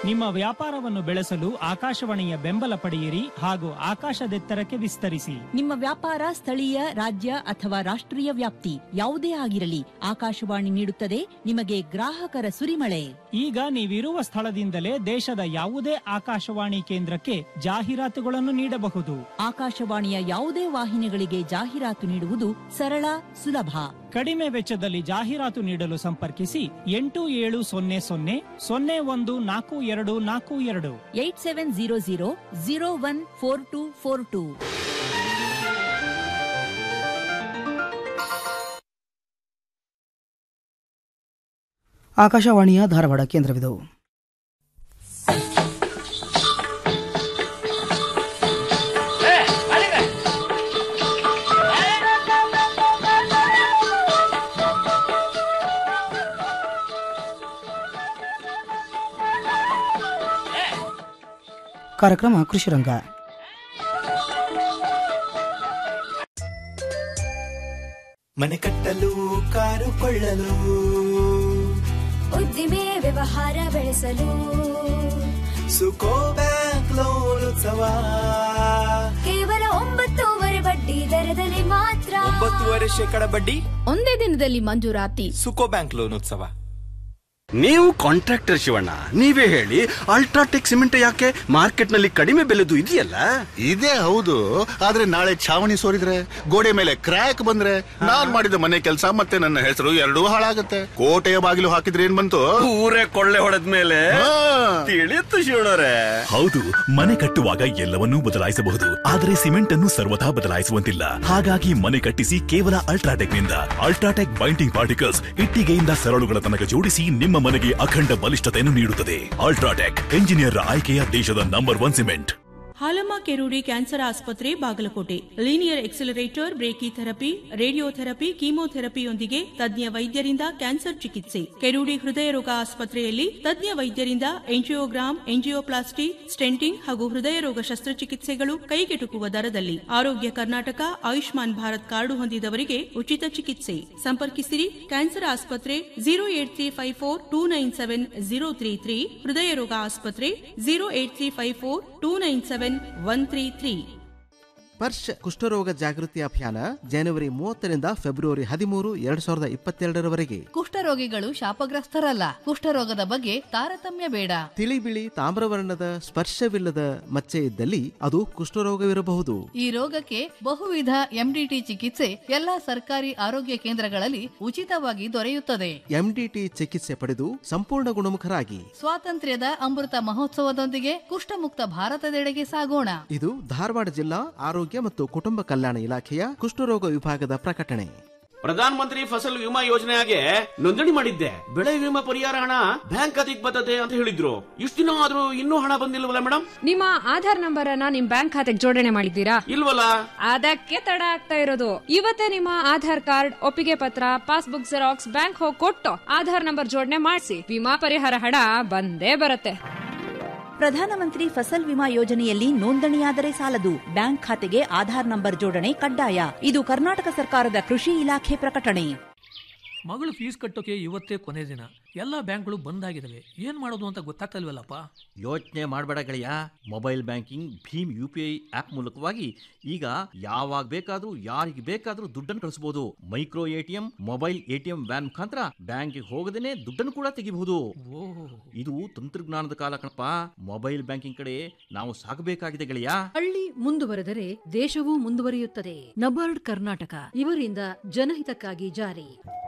ನಿಮ್ಮ ವ್ಯಾಪಾರವನ್ನು ಬೆಳೆಸಲು ಆಕಾಶವಾಣಿಯ ಬೆಂಬಲ ಪಡೆಯಿರಿ ಹಾಗೂ ಆಕಾಶದೆತ್ತರಕ್ಕೆ ವಿಸ್ತರಿಸಿ ನಿಮ್ಮ ವ್ಯಾಪಾರ ಸ್ಥಳೀಯ ರಾಜ್ಯ ಅಥವಾ ರಾಷ್ಟ್ರೀಯ ವ್ಯಾಪ್ತಿ ಯಾವುದೇ ಆಗಿರಲಿ ಆಕಾಶವಾಣಿ ನೀಡುತ್ತದೆ ನಿಮಗೆ ಗ್ರಾಹಕರ ಸುರಿಮಳೆ ಈಗ ನೀವಿರುವ ಸ್ಥಳದಿಂದಲೇ ದೇಶದ ಯಾವುದೇ ಆಕಾಶವಾಣಿ ಕೇಂದ್ರಕ್ಕೆ ಜಾಹೀರಾತುಗಳನ್ನು ನೀಡಬಹುದು ಆಕಾಶವಾಣಿಯ ಯಾವುದೇ ವಾಹಿನಿಗಳಿಗೆ ಜಾಹೀರಾತು ನೀಡುವುದು ಸರಳ ಸುಲಭ ಕಡಿಮೆ ವೆಚ್ಚದಲ್ಲಿ ಜಾಹೀರಾತು ನೀಡಲು ಸಂಪರ್ಕಿಸಿ ಎಂಟು ಏಳು ಸೊನ್ನೆ ಸೊನ್ನೆ ಸೊನ್ನೆ ಒಂದು ನಾಲ್ಕು ಎರಡು ನಾಲ್ಕು ಎರಡು eight seven zero zero zero one four two four two ಆಕಾಶವಾಣಿಯ ಧಾರವಾಡ ಕೇಂದ್ರವಿದು ಕಾರ್ಯಕ್ರಮ ಕೃಷಿರಂಗ ಮನೆ ಕಟ್ಟಲು ಕಾರು ಕೊಳ್ಳಲು ಉದ್ದಿಮೆ ವ್ಯವಹಾರ ಬೆಳೆಸಲು ಸುಕೋ ಬ್ಯಾಂಕ್ ಲೋನ್ ಉತ್ಸವ ಕೇವಲ ಒಂಬತ್ತೂವರೆ ಬಡ್ಡಿ ದರದಲ್ಲಿ ಮಾತ್ರ ಒಂಬತ್ತುವರೆ ಶೇಕಡ ಬಡ್ಡಿ ಒಂದೇ ದಿನದಲ್ಲಿ ಮಂಜೂರಾತಿ ಸುಕೋ ಬ್ಯಾಂಕ್ ಲೋನ್ ಉತ್ಸವ ನೀವು ಕಾಂಟ್ರಾಕ್ಟರ್ ಶಿವಣ್ಣ ನೀವೇ ಹೇಳಿ ಅಲ್ಟ್ರಾಟೆಕ್ ಸಿಮೆಂಟ್ ಯಾಕೆ ಮಾರ್ಕೆಟ್ ನಲ್ಲಿ ಕಡಿಮೆ ಬೆಲೆದು ಇದೆಯಲ್ಲ ಇದೇ ಹೌದು ಆದ್ರೆ ನಾಳೆ ಛಾವಣಿ ಸೋರಿದ್ರೆ ಗೋಡೆ ಮೇಲೆ ಕ್ರ್ಯಾಕ್ ಬಂದ್ರೆ ನಾನ್ ಮಾಡಿದ ಮನೆ ಕೆಲಸ ಮತ್ತೆ ನನ್ನ ಹೆಸರು ಎರಡೂ ಹಾಳಾಗತ್ತೆ ಕೋಟೆಯ ಬಾಗಿಲು ಹಾಕಿದ್ರೆ ಏನ್ ಬಂತು ಊರೇ ಕೊಳ್ಳೆ ಹೊಡೆದ ಮೇಲೆ ತಿಳಿಯುತ್ತು ಶಿವಣ್ಣರೇ ಹೌದು ಮನೆ ಕಟ್ಟುವಾಗ ಎಲ್ಲವನ್ನೂ ಬದಲಾಯಿಸಬಹುದು ಆದರೆ ಸಿಮೆಂಟ್ ಅನ್ನು ಸರ್ವಥಾ ಬದಲಾಯಿಸುವಂತಿಲ್ಲ ಹಾಗಾಗಿ ಮನೆ ಕಟ್ಟಿಸಿ ಕೇವಲ ಅಲ್ಟ್ರಾಟೆಕ್ ನಿಂದ ಅಲ್ಟ್ರಾಟೆಕ್ ಬೈಂಡಿಂಗ್ ಪಾರ್ಟಿಕಲ್ಸ್ ಇಟ್ಟಿಗೆಯಿಂದ ಸರಳುಗಳ ತನಕ ಜೋಡಿಸಿ ನಿಮ್ಮ ಮನೆಗೆ ಅಖಂಡ ಬಲಿಷ್ಠತೆಯನ್ನು ನೀಡುತ್ತದೆ ಅಲ್ಟ್ರಾಟೆಕ್ ಎಂಜಿನಿಯರ್ ಆಯ್ಕೆಯ ದೇಶದ number one cement Halamma Kerudi cancer ಆಸ್ಪತ್ರೆ Bagalkot linear accelerator brachytherapy radiotherapy ಕೀಮೋಥೆರಪಿಯೊಂದಿಗೆ ತಜ್ಞ ವೈದ್ಯರಿಂದ ಕ್ಯಾನ್ಸರ್ ಚಿಕಿತ್ಸೆ ಕೆರೂಡಿ ಹೃದಯ ರೋಗ ಆಸ್ಪತ್ರೆಯಲ್ಲಿ ತಜ್ಞ ವೈದ್ಯರಿಂದ ಎಂಜಿಯೋಗ್ರಾಮ್ ಎಂಜಿಯೋಪ್ಲಾಸ್ಟಿ ಸ್ಟೆಂಟಿಂಗ್ ಹಾಗೂ ಹೃದಯ ರೋಗ ಶಸ್ತ್ರಚಿಕಿತ್ಸೆಗಳು ಕೈಗೆಟುಕುವ ದರದಲ್ಲಿ ಆರೋಗ್ಯ ಕರ್ನಾಟಕ ಆಯುಷ್ಮಾನ್ ಭಾರತ್ ಕಾರ್ಡು ಹೊಂದಿದವರಿಗೆ ಉಚಿತ ಚಿಕಿತ್ಸೆ ಸಂಪರ್ಕಿಸಿರಿ ಕ್ಯಾನ್ಸರ್ ಆಸ್ಪತ್ರೆ zero eight three five four two nine seven zero three three ಹೃದಯ ರೋಗ ಆಸ್ಪತ್ರೆ zero eight three five four two nine seven one three three ಸ್ಪರ್ಶ ಕುಷ್ಠರೋಗ ಜಾಗೃತಿ ಅಭಿಯಾನ ಜನವರಿ ಮೂವತ್ತರಿಂದ ಫೆಬ್ರವರಿ ಹದಿಮೂರು ಎರಡ್ ಸಾವಿರದ ಇಪ್ಪತ್ತೆರಡರವರೆಗೆ ಕುಷ್ಠರೋಗಿಗಳು ಶಾಪಗ್ರಸ್ತರಲ್ಲ ಕುಷ್ಠರೋಗದ ಬಗ್ಗೆ ತಾರತಮ್ಯ ಬೇಡ ತಿಳಿ ಬಿಳಿ ತಾಮ್ರವರ್ಣದ ಸ್ಪರ್ಶವಿಲ್ಲದ ಮಚ್ಚೆ ಇದ್ದಲ್ಲಿ ಅದು ಕುಷ್ಠರೋಗವಿರಬಹುದು ಈ ರೋಗಕ್ಕೆ ಬಹುವಿಧ ಎಂಡಿಟಿ ಚಿಕಿತ್ಸೆ ಎಲ್ಲಾ ಸರ್ಕಾರಿ ಆರೋಗ್ಯ ಕೇಂದ್ರಗಳಲ್ಲಿ ಉಚಿತವಾಗಿ ದೊರೆಯುತ್ತದೆ ಎಂಡಿಟಿ ಚಿಕಿತ್ಸೆ ಪಡೆದು ಸಂಪೂರ್ಣ ಗುಣಮುಖರಾಗಿ ಸ್ವಾತಂತ್ರ್ಯದ ಅಮೃತ ಮಹೋತ್ಸವದೊಂದಿಗೆ ಕುಷ್ಠಮುಕ್ತ ಭಾರತದೆಡೆಗೆ ಸಾಗೋಣ ಇದು ಧಾರವಾಡ ಜಿಲ್ಲಾ ಆರೋಗ್ಯ ಮತ್ತು ಕುಟುಂಬ ಕಲ್ಯಾಣ ಇಲಾಖೆಯ ಕುಷ್ಠರೋಗ ವಿಭಾಗದ ಪ್ರಕಟಣೆ ಪ್ರಧಾನ ಮಂತ್ರಿ ಫಸಲ್ ವಿಮಾ ಯೋಜನೆಗೆ ನೋಂದಣಿ ಮಾಡಿದ್ದೆ ಬೆಳೆ ವಿಮಾ ಪರಿಹಾರ ಹಣ ಬ್ಯಾಂಕ್ ಖಾತೆಗೆ ಬರ್ತದೆ ಅಂತ ಹೇಳಿದ್ರು ಇಷ್ಟು ದಿನ ಆದ್ರೂ ಇನ್ನೂ ಹಣ ಬಂದಿಲ್ವಲ್ಲ ಮೇಡಮ್ ನಿಮ್ಮ ಆಧಾರ್ ನಂಬರ್ ಅನ್ನ ನಿಮ್ ಬ್ಯಾಂಕ್ ಖಾತೆಗೆ ಜೋಡಣೆ ಮಾಡಿದ್ದೀರಾ ಇಲ್ವಲ್ಲ ಅದಕ್ಕೆ ತಡ ಆಗ್ತಾ ಇರೋದು ಇವತ್ತೇ ನಿಮ್ಮ ಆಧಾರ್ ಕಾರ್ಡ್ ಒಪ್ಪಿಗೆ ಪತ್ರ ಪಾಸ್ಬುಕ್ ಜೆರಾಕ್ಸ್ ಬ್ಯಾಂಕ್ ಹೋಗಿ ಕೊಟ್ಟು ಆಧಾರ್ ನಂಬರ್ ಜೋಡಣೆ ಮಾಡಿಸಿ ವಿಮಾ ಪರಿಹಾರ ಹಣ ಬಂದೇ ಬರುತ್ತೆ ಪ್ರಧಾನಮಂತ್ರಿ ಫಸಲ್ ವಿಮಾ ಯೋಜನೆಯಲ್ಲಿ ನೋಂದಣಿಯಾದರೆ ಸಾಲದು ಬ್ಯಾಂಕ್ ಖಾತೆಗೆ ಆಧಾರ್ ನಂಬರ್ ಜೋಡಣೆ ಕಡ್ಡಾಯ ಇದು ಕರ್ನಾಟಕ ಸರ್ಕಾರದ ಕೃಷಿ ಇಲಾಖೆ ಪ್ರಕಟಣೆ ಮಗಳು ಫೀಸ್ ಕಟ್ಟೋಕೆ ಇವತ್ತೇ ಕೊನೆ ದಿನ ಎಲ್ಲ ಬ್ಯಾಂಕ್ಗಳು ಬಂದ್ ಆಗಿದಾವೆ ಏನ್ ಮಾಡೋದು ಅಂತ ಗೊತ್ತಾಗ್ತಲ್ವಲ್ಲಪ್ಪ ಯೋಚನೆ ಮಾಡಬೇಡ ಗೆಳೆಯ mobile banking Bhim U P I app ಮೂಲಕವಾಗಿ ಈಗ ಯಾವಾಗ ಬೇಕಾದ್ರೂ ಯಾರಿಗೆ ಬೇಕಾದ್ರೂ ದುಡ್ಡನ್ನು ಕಳಿಸಬಹುದು micro ATM mobile ATM van ಮುಖಾಂತರ ಬ್ಯಾಂಕಿಗೆ ಹೋಗದೇನೆ ದುಡ್ಡನ್ನು ಕೂಡ ತೆಗಿಬಹುದು ಇದು ತಂತ್ರಜ್ಞಾನದ ಕಾಲ ಕಣಪ್ಪ ಮೊಬೈಲ್ ಬ್ಯಾಂಕಿಂಗ್ ಕಡೆ ನಾವು ಸಾಗಬೇಕಾಗಿದೆ ಗೆಳೆಯ ಹಳ್ಳಿ ಮುಂದುವರೆದರೆ ದೇಶವೂ ಮುಂದುವರಿಯುತ್ತದೆ ನಬಾರ್ಡ್ ಕರ್ನಾಟಕ ಇವರಿಂದ ಜನಹಿತಕ್ಕಾಗಿ ಜಾರಿ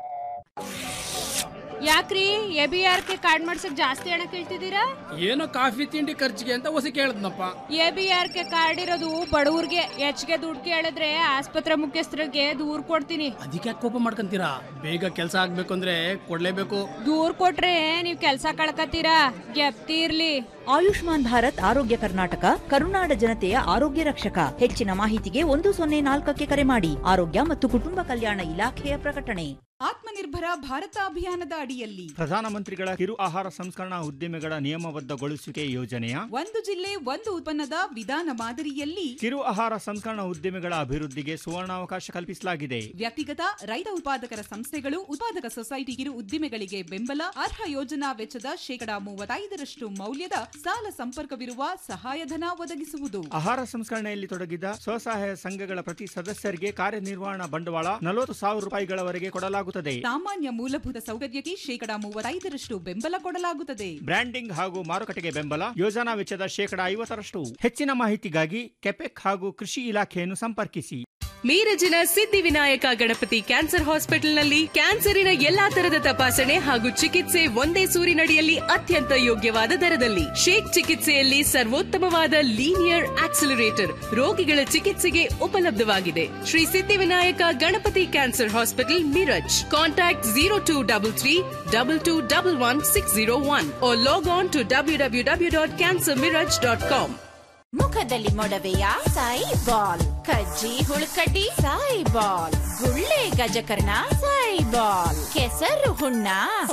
ಯಾಕ್ರಿ A B R K card ಮಾಡ್ಸಕ್ ಜಾಸ್ತಿ ಹಣ ಕೇಳ್ತಿದ್ದೀರಾ ಏನೋ ಕಾಫಿ ತಿಂಡಿ ಖರ್ಚಿಗೆ ಅಂತ ಹೊಸ ಕೇಳದ್ನಪ್ಪ A B R K card ಇರೋದು ಬಡವ್ರಿಗೆ ಹೆಚ್ಚಿಗೆ ದುಡ್ಡು ಕೇಳಿದ್ರೆ ಆಸ್ಪತ್ರೆ ಮುಖ್ಯಸ್ಥರಿಗೆ ದೂರ್ ಕೊಡ್ತೀನಿ ಅದಕ್ಕೆ ಕೋಪ ಮಾಡ್ಕೊಂತೀರಾ ಬೇಗ ಕೆಲಸ ಆಗ್ಬೇಕು ಅಂದ್ರೆ ಕೊಡ್ಲೇಬೇಕು ದೂರ್ ಕೊಟ್ರೆ ನೀವ್ ಕೆಲ್ಸ ಕಳ್ಕತ್ತೀರಾ ಗೆಪ್ತಿ ಇರ್ಲಿ ಆಯುಷ್ಮಾನ್ ಭಾರತ್ ಆರೋಗ್ಯ ಕರ್ನಾಟಕ ಕರುನಾಡ ಜನತೆಯ ಆರೋಗ್ಯ ರಕ್ಷಕ ಹೆಚ್ಚಿನ ಮಾಹಿತಿಗೆ ಒಂದು ಸೊನ್ನೆ ನಾಲ್ಕಕ್ಕೆ ಕರೆ ಮಾಡಿ ಆರೋಗ್ಯ ಮತ್ತು ಕುಟುಂಬ ಕಲ್ಯಾಣ ಇಲಾಖೆಯ ಪ್ರಕಟಣೆ ಆತ್ಮನಿರ್ಭರ ಭಾರತ ಅಭಿಯಾನದ ಅಡಿಯಲ್ಲಿ ಪ್ರಧಾನಮಂತ್ರಿಗಳ ಕಿರು ಆಹಾರ ಸಂಸ್ಕರಣಾ ಉದ್ದಿಮೆಗಳ ನಿಯಮಬದ್ಧಗೊಳಿಸುವಿಕೆ ಯೋಜನೆಯ ಒಂದು ಜಿಲ್ಲೆ ಒಂದು ಉತ್ಪನ್ನದ ವಿಧಾನ ಮಾದರಿಯಲ್ಲಿ ಕಿರು ಆಹಾರ ಸಂಸ್ಕರಣಾ ಉದ್ದಿಮೆಗಳ ಅಭಿವೃದ್ಧಿಗೆ ಸುವರ್ಣಾವಕಾಶ ಕಲ್ಪಿಸಲಾಗಿದೆ ವ್ಯಕ್ತಿಗತ ರೈತ ಉತ್ಪಾದಕರ ಸಂಸ್ಥೆಗಳು ಉತ್ಪಾದಕ ಸೊಸೈಟಿ ಕಿರು ಉದ್ದಿಮೆಗಳಿಗೆ ಬೆಂಬಲ ಅರ್ಹ ಯೋಜನಾ ವೆಚ್ಚದ ಶೇಕಡಾ ಮೂವತ್ತೈದರಷ್ಟು ಮೌಲ್ಯದ ಸಾಲ ಸಂಪರ್ಕವಿರುವ ಸಹಾಯಧನ ಒದಗಿಸುವುದು ಆಹಾರ ಸಂಸ್ಕರಣೆಯಲ್ಲಿ ತೊಡಗಿದ ಸ್ವಸಹಾಯ ಸಂಘಗಳ ಪ್ರತಿ ಸದಸ್ಯರಿಗೆ ಕಾರ್ಯನಿರ್ವಹಣಾ ಬಂಡವಾಳ ನಲವತ್ತು ಸಾವಿರ ರೂಪಾಯಿಗಳವರೆಗೆ ಕೊಡಲಾಗುತ್ತದೆ ಸಾಮಾನ್ಯ ಮೂಲಭೂತ ಸೌಕರ್ಯಕ್ಕೆ ಶೇಕಡಾ ಮೂವತ್ತೈದರಷ್ಟು ಬೆಂಬಲ ಕೊಡಲಾಗುತ್ತದೆ ಬ್ರ್ಯಾಂಡಿಂಗ್ ಹಾಗೂ ಮಾರುಕಟ್ಟೆಗೆ ಬೆಂಬಲ ಯೋಜನಾ ವೆಚ್ಚದ ಶೇಕಡಾ ಐವತ್ತರಷ್ಟು ಹೆಚ್ಚಿನ ಮಾಹಿತಿಗಾಗಿ ಕೆಪೆಕ್ ಹಾಗೂ ಕೃಷಿ ಇಲಾಖೆಯನ್ನು ಸಂಪರ್ಕಿಸಿ ಮೀರಜಿನ ಸಿದ್ಧಿವಿನಾಯಕ ಗಣಪತಿ ಕ್ಯಾನ್ಸರ್ ಹಾಸ್ಪಿಟಲ್ನಲ್ಲಿ ಕ್ಯಾನ್ಸರಿನ ಎಲ್ಲಾ ತರದ ತಪಾಸಣೆ ಹಾಗೂ ಚಿಕಿತ್ಸೆ ಒಂದೇ ಸೂರಿನಡಿಯಲ್ಲಿ ಅತ್ಯಂತ ಯೋಗ್ಯವಾದ ದರದಲ್ಲಿ ಶೇಕ್ ಚಿಕಿತ್ಸೆಯಲ್ಲಿ ಸರ್ವೋತ್ತಮವಾದ ಲೀನಿಯರ್ ಆಕ್ಸಿಲರೇಟರ್ ರೋಗಿಗಳ ಚಿಕಿತ್ಸೆಗೆ ಉಪಲಬ್ಧವಾಗಿದೆ Shri Siddhivinayaka Ganapati cancer hospital Miraj contact zero two double three double two double one six zero one log on to W W W dot cancer Miraj dot com ಮುಖದಲ್ಲಿ ಮೊಡವೆಯ ಸಾಯಿ ಬಾಲ್ ಕಜ್ಜಿ ಹುಳುಕಡ್ಡಿ ಸಾಯಿ ಬಾಲ್ ಗುಳ್ಳೆ ಗಜಕರ್ಣ ಸಾಯಿ ಬಾಲ್ ಕೆಸರು ಹುಣ್ಣ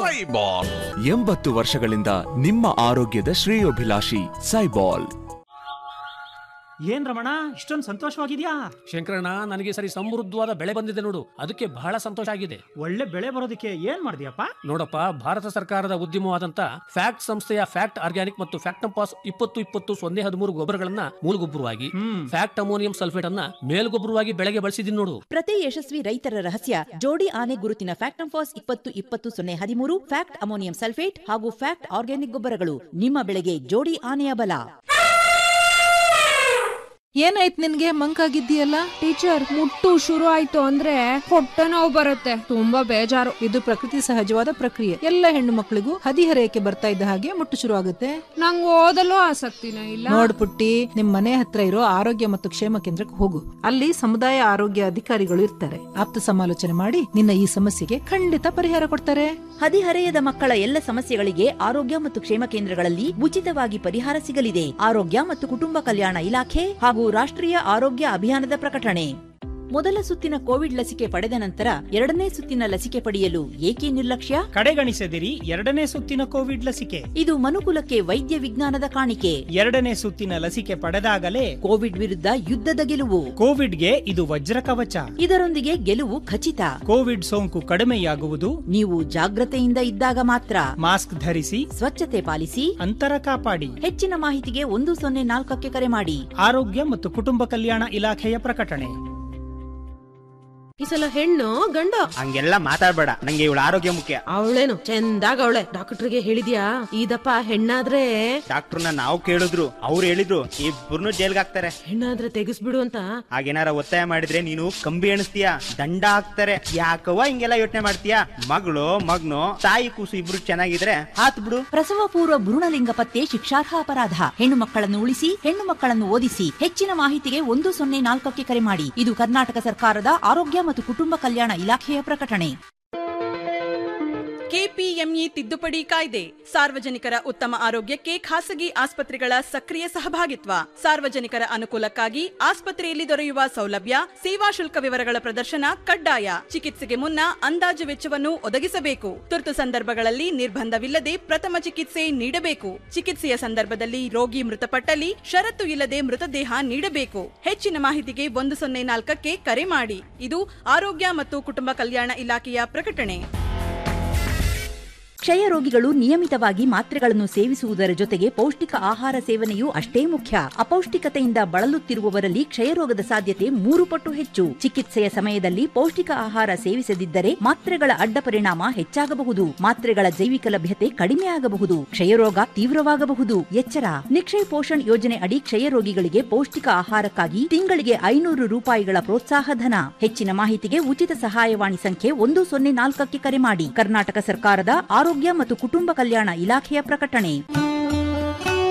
ಎಂಬತ್ತು ವರ್ಷಗಳಿಂದ ನಿಮ್ಮ ಆರೋಗ್ಯದ ಶ್ರೇಯೋಭಿಲಾಷಿ ಸೈಬಾಲ್ ಏನ್ ರಮಣ ಇಷ್ಟೊಂದು ಸಂತೋಷವಾಗಿದ್ಯಾ ಶಂಕರಣ್ಣ ನನಗೆ ಸರಿ ಸಮೃದ್ಧವಾದ ಬೆಳೆ ಬಂದಿದೆ ನೋಡು ಅದಕ್ಕೆ ಬಹಳ ಸಂತೋಷ ಆಗಿದೆ ಒಳ್ಳೆ ಬೆಳೆ ಬರೋದಕ್ಕೆ ಏನ್ ಮಾಡಿದ್ಯಪ್ಪ ನೋಡಪ್ಪ ಭಾರತ ಸರ್ಕಾರದ ಉದ್ಯಮವಾದಂತ ಫ್ಯಾಕ್ಟ್ ಸಂಸ್ಥೆಯ ಫ್ಯಾಕ್ಟ್ ಆರ್ಗ್ಯಾನಿಕ್ ಮತ್ತು ಫ್ಯಾಕ್ಟಂಪಾಸ್ ಇಪ್ಪತ್ತು ಇಪ್ಪತ್ತು ಸೊನ್ನೆ ಹದಿಮೂರು ಗೊಬ್ಬರಗಳನ್ನ ಮೂಲಗೊಬ್ಬರವಾಗಿ ಫ್ಯಾಕ್ಟ್ ಅಮೋನಿಯಂ ಸಲ್ಫೇಟ್ ಅನ್ನ ಮೇಲ್ಗೊಬ್ಬರವಾಗಿ ಬೆಳೆಗೆ ಬಳಸಿದೀನಿ ನೋಡು ಪ್ರತಿ ಯಶಸ್ವಿ ರೈತರ ರಹಸ್ಯ ಜೋಡಿ ಆನೆ ಗುರುತಿನ ಫ್ಯಾಕ್ಟಂಫಾಸ್ ಇಪ್ಪತ್ತು ಇಪ್ಪತ್ತು ಸೊನ್ನೆ ಹದಿಮೂರು ಫ್ಯಾಕ್ಟ್ ಅಮೋನಿಯಂ ಸಲ್ಫೇಟ್ ಹಾಗೂ ಫ್ಯಾಕ್ಟ್ ಆರ್ಗ್ಯಾನಿಕ್ ಗೊಬ್ಬರಗಳು ನಿಮ್ಮ ಬೆಳೆಗೆ ಜೋಡಿ ಆನೆಯ ಬಲ ಏನಾಯ್ತು ನಿನ್ಗೆ ಮಂಕಾಗಿದ್ದೀಯಲ್ಲ ಟೀಚರ್ ಮುಟ್ಟು ಶುರು ಆಯ್ತು ಅಂದ್ರೆ ಹೊಟ್ಟೆ ನೋವು ಬರುತ್ತೆ ತುಂಬಾ ಬೇಜಾರು ಇದು ಪ್ರಕೃತಿ ಸಹಜವಾದ ಪ್ರಕ್ರಿಯೆ ಎಲ್ಲ ಹೆಣ್ಣು ಮಕ್ಕಳಿಗೂ ಹದಿಹರೆಯಕ್ಕೆ ಬರ್ತಾ ಇದ್ದ ಹಾಗೆ ಮುಟ್ಟು ಶುರು ಆಗುತ್ತೆ ನಂಗೆ ಓದಲು ಆಸಕ್ತಿನೂ ಇಲ್ಲ ನೋಡ್ ಪುಟ್ಟಿ ನಿಮ್ ಮನೆ ಹತ್ರ ಇರೋ ಆರೋಗ್ಯ ಮತ್ತು ಕ್ಷೇಮ ಕೇಂದ್ರಕ್ಕೆ ಹೋಗು ಅಲ್ಲಿ ಸಮುದಾಯ ಆರೋಗ್ಯ ಅಧಿಕಾರಿಗಳು ಇರ್ತಾರೆ ಆಪ್ತ ಸಮಾಲೋಚನೆ ಮಾಡಿ ನಿನ್ನ ಈ ಸಮಸ್ಯೆಗೆ ಖಂಡಿತ ಪರಿಹಾರ ಕೊಡ್ತಾರೆ ಹದಿಹರೆಯದ ಮಕ್ಕಳ ಎಲ್ಲ ಸಮಸ್ಯೆಗಳಿಗೆ ಆರೋಗ್ಯ ಮತ್ತು ಕ್ಷೇಮ ಕೇಂದ್ರಗಳಲ್ಲಿ ಉಚಿತವಾಗಿ ಪರಿಹಾರ ಸಿಗಲಿದೆ ಆರೋಗ್ಯ ಮತ್ತು ಕುಟುಂಬ ಕಲ್ಯಾಣ ಇಲಾಖೆ ಹಾಗೂ ರಾಷ್ಟ್ರೀಯ ಆರೋಗ್ಯ ಅಭಿಯಾನದ ಪ್ರಕಟಣೆ ಮೊದಲ ಸುತ್ತಿನ ಕೋವಿಡ್ ಲಸಿಕೆ ಪಡೆದ ನಂತರ ಎರಡನೇ ಸುತ್ತಿನ ಲಸಿಕೆ ಪಡೆಯಲು ಏಕೆ ನಿರ್ಲಕ್ಷ್ಯ ಕಡೆಗಣಿಸದಿರಿ ಎರಡನೇ ಸುತ್ತಿನ ಕೋವಿಡ್ ಲಸಿಕೆ ಇದು ಮನುಕುಲಕ್ಕೆ ವೈದ್ಯ ವಿಜ್ಞಾನದ ಕಾಣಿಕೆ ಎರಡನೇ ಸುತ್ತಿನ ಲಸಿಕೆ ಪಡೆದಾಗಲೇ ಕೋವಿಡ್ ವಿರುದ್ಧ ಯುದ್ಧದ ಗೆಲುವು ಕೋವಿಡ್ಗೆ ಇದು ವಜ್ರ ಕವಚ ಇದರೊಂದಿಗೆ ಗೆಲುವು ಖಚಿತ ಕೋವಿಡ್ ಸೋಂಕು ಕಡಿಮೆಯಾಗುವುದು ನೀವು ಜಾಗ್ರತೆಯಿಂದ ಇದ್ದಾಗ ಮಾತ್ರ ಮಾಸ್ಕ್ ಧರಿಸಿ ಸ್ವಚ್ಛತೆ ಪಾಲಿಸಿ ಅಂತರ ಕಾಪಾಡಿ ಹೆಚ್ಚಿನ ಮಾಹಿತಿಗೆ ಒಂದು ಸೊನ್ನೆ ನಾಲ್ಕಕ್ಕೆ ಕರೆ ಮಾಡಿ ಆರೋಗ್ಯ ಮತ್ತು ಕುಟುಂಬ ಕಲ್ಯಾಣ ಇಲಾಖೆಯ ಪ್ರಕಟಣೆ ಈ ಸಲ ಹೆಣ್ಣು ಗಂಡು ಹಂಗೆಲ್ಲ ಮಾತಾಡ್ಬೇಡ ನಂಗೆ ಇವಳ ಆರೋಗ್ಯ ಮುಖ್ಯ ಅವಳೇನು ಚಂದಾಗ ಅವಳೆ ಡಾಕ್ಟರ್ಗೆ ಹೇಳಿದ್ಯಾ ಇದಪ್ಪ ಹೆಣ್ಣಾದ್ರೆ ಡಾಕ್ಟರ್ನ ನಾವು ಕೇಳಿದ್ರು ಅವ್ರು ಹೇಳಿದ್ರು ಇಬ್ಬರನ್ನು ಜೈಲ್ಗೆ ಹಾಕ್ತಾರೆ ಹೆಣ್ಣಾದ್ರೆ ತೆಗಿಸ್ಬಿಡು ಅಂತ ಹಾಗೇನಾರ ಒತ್ತಾಯ ಮಾಡಿದ್ರೆ ನೀನು ಕಂಬಿ ಎಣಿಸ್ತೀಯ ದಂಡ ಹಾಕ್ತಾರೆ ಯಾಕವ್ವ ಹಿಂಗೆಲ್ಲ ಯೋಚನೆ ಮಾಡ್ತೀಯ ಮಗಳು ಮಗ್ನು ತಾಯಿ ಕೂಸು ಇಬ್ರು ಚೆನ್ನಾಗಿದ್ರೆ ಹಾತ್ ಬಿಡು ಪ್ರಸವ ಪೂರ್ವ ಭ್ರೂಣಲಿಂಗ ಪತ್ತೆ ಶಿಕ್ಷಾರ್ಹ ಅಪರಾಧ ಹೆಣ್ಣು ಮಕ್ಕಳನ್ನು ಉಳಿಸಿ ಹೆಣ್ಣು ಮಕ್ಕಳನ್ನು ಓದಿಸಿ ಹೆಚ್ಚಿನ ಮಾಹಿತಿಗೆ ಒಂದು ಸೊನ್ನೆ ನಾಲ್ಕಕ್ಕೆ ಕರೆ ಮಾಡಿ ಇದು ಕರ್ನಾಟಕ ಸರ್ಕಾರದ ಆರೋಗ್ಯ ಮತ್ತು ಕುಟುಂಬ ಕಲ್ಯಾಣ ಇಲಾಖೆಯ ಪ್ರಕಟಣೆ ಕೆಪಿಎಂಇ ತಿದ್ದುಪಡಿ ಕಾಯ್ದೆ ಸಾರ್ವಜನಿಕರ ಉತ್ತಮ ಆರೋಗ್ಯಕ್ಕೆ ಖಾಸಗಿ ಆಸ್ಪತ್ರೆಗಳ ಸಕ್ರಿಯ ಸಹಭಾಗಿತ್ವ ಸಾರ್ವಜನಿಕರ ಅನುಕೂಲಕ್ಕಾಗಿ ಆಸ್ಪತ್ರೆಯಲ್ಲಿ ದೊರೆಯುವ ಸೌಲಭ್ಯ ಸೇವಾ ಶುಲ್ಕ ವಿವರಗಳ ಪ್ರದರ್ಶನ ಕಡ್ಡಾಯ ಚಿಕಿತ್ಸೆಗೆ ಮುನ್ನ ಅಂದಾಜು ವೆಚ್ಚವನ್ನು ಒದಗಿಸಬೇಕು ತುರ್ತು ಸಂದರ್ಭಗಳಲ್ಲಿ ನಿರ್ಬಂಧವಿಲ್ಲದೆ ಪ್ರಥಮ ಚಿಕಿತ್ಸೆ ನೀಡಬೇಕು ಚಿಕಿತ್ಸೆಯ ಸಂದರ್ಭದಲ್ಲಿ ರೋಗಿ ಮೃತಪಟ್ಟಲ್ಲಿ ಷರತ್ತು ಇಲ್ಲದೆ ಮೃತದೇಹ ನೀಡಬೇಕು ಹೆಚ್ಚಿನ ಮಾಹಿತಿಗೆ ಒಂದು ಸೊನ್ನೆ ನಾಲ್ಕಕ್ಕೆ ಕರೆ ಮಾಡಿ ಇದು ಆರೋಗ್ಯ ಮತ್ತು ಕುಟುಂಬ ಕಲ್ಯಾಣ ಇಲಾಖೆಯ ಪ್ರಕಟಣೆ ಕ್ಷಯ ರೋಗಿಗಳು ನಿಯಮಿತವಾಗಿ ಮಾತ್ರೆಗಳನ್ನು ಸೇವಿಸುವುದರ ಜೊತೆಗೆ ಪೌಷ್ಟಿಕ ಆಹಾರ ಸೇವನೆಯೂ ಅಷ್ಟೇ ಮುಖ್ಯ ಅಪೌಷ್ಟಿಕತೆಯಿಂದ ಬಳಲುತ್ತಿರುವವರಲ್ಲಿ ಕ್ಷಯರೋಗದ ಸಾಧ್ಯತೆ ಮೂರು ಪಟ್ಟು ಹೆಚ್ಚು ಚಿಕಿತ್ಸೆಯ ಸಮಯದಲ್ಲಿ ಪೌಷ್ಟಿಕ ಆಹಾರ ಸೇವಿಸದಿದ್ದರೆ ಮಾತ್ರೆಗಳ ಅಡ್ಡ ಪರಿಣಾಮ ಹೆಚ್ಚಾಗಬಹುದು ಮಾತ್ರೆಗಳ ಜೈವಿಕ ಲಭ್ಯತೆ ಕಡಿಮೆಯಾಗಬಹುದು ಕ್ಷಯರೋಗ ತೀವ್ರವಾಗಬಹುದು ಎಚ್ಚರ ನಿಕ್ಷಯ್ ಪೋಷಣ್ ಯೋಜನೆ ಅಡಿ ಕ್ಷಯ ರೋಗಿಗಳಿಗೆ ಪೌಷ್ಟಿಕ ಆಹಾರಕ್ಕಾಗಿ ತಿಂಗಳಿಗೆ ಐನೂರು ರೂಪಾಯಿಗಳ ಪ್ರೋತ್ಸಾಹ ಧನ ಹೆಚ್ಚಿನ ಮಾಹಿತಿಗೆ ಉಚಿತ ಸಹಾಯವಾಣಿ ಸಂಖ್ಯೆ ಒಂದು ಸೊನ್ನೆ ನಾಲ್ಕಕ್ಕೆ ಕರೆ ಮಾಡಿ ಕರ್ನಾಟಕ ಸರ್ಕಾರದ ಆರೋಗ್ಯ ಮತ್ತು ಕುಟುಂಬ ಕಲ್ಯಾಣ ಇಲಾಖೆಯ ಪ್ರಕಟಣೆ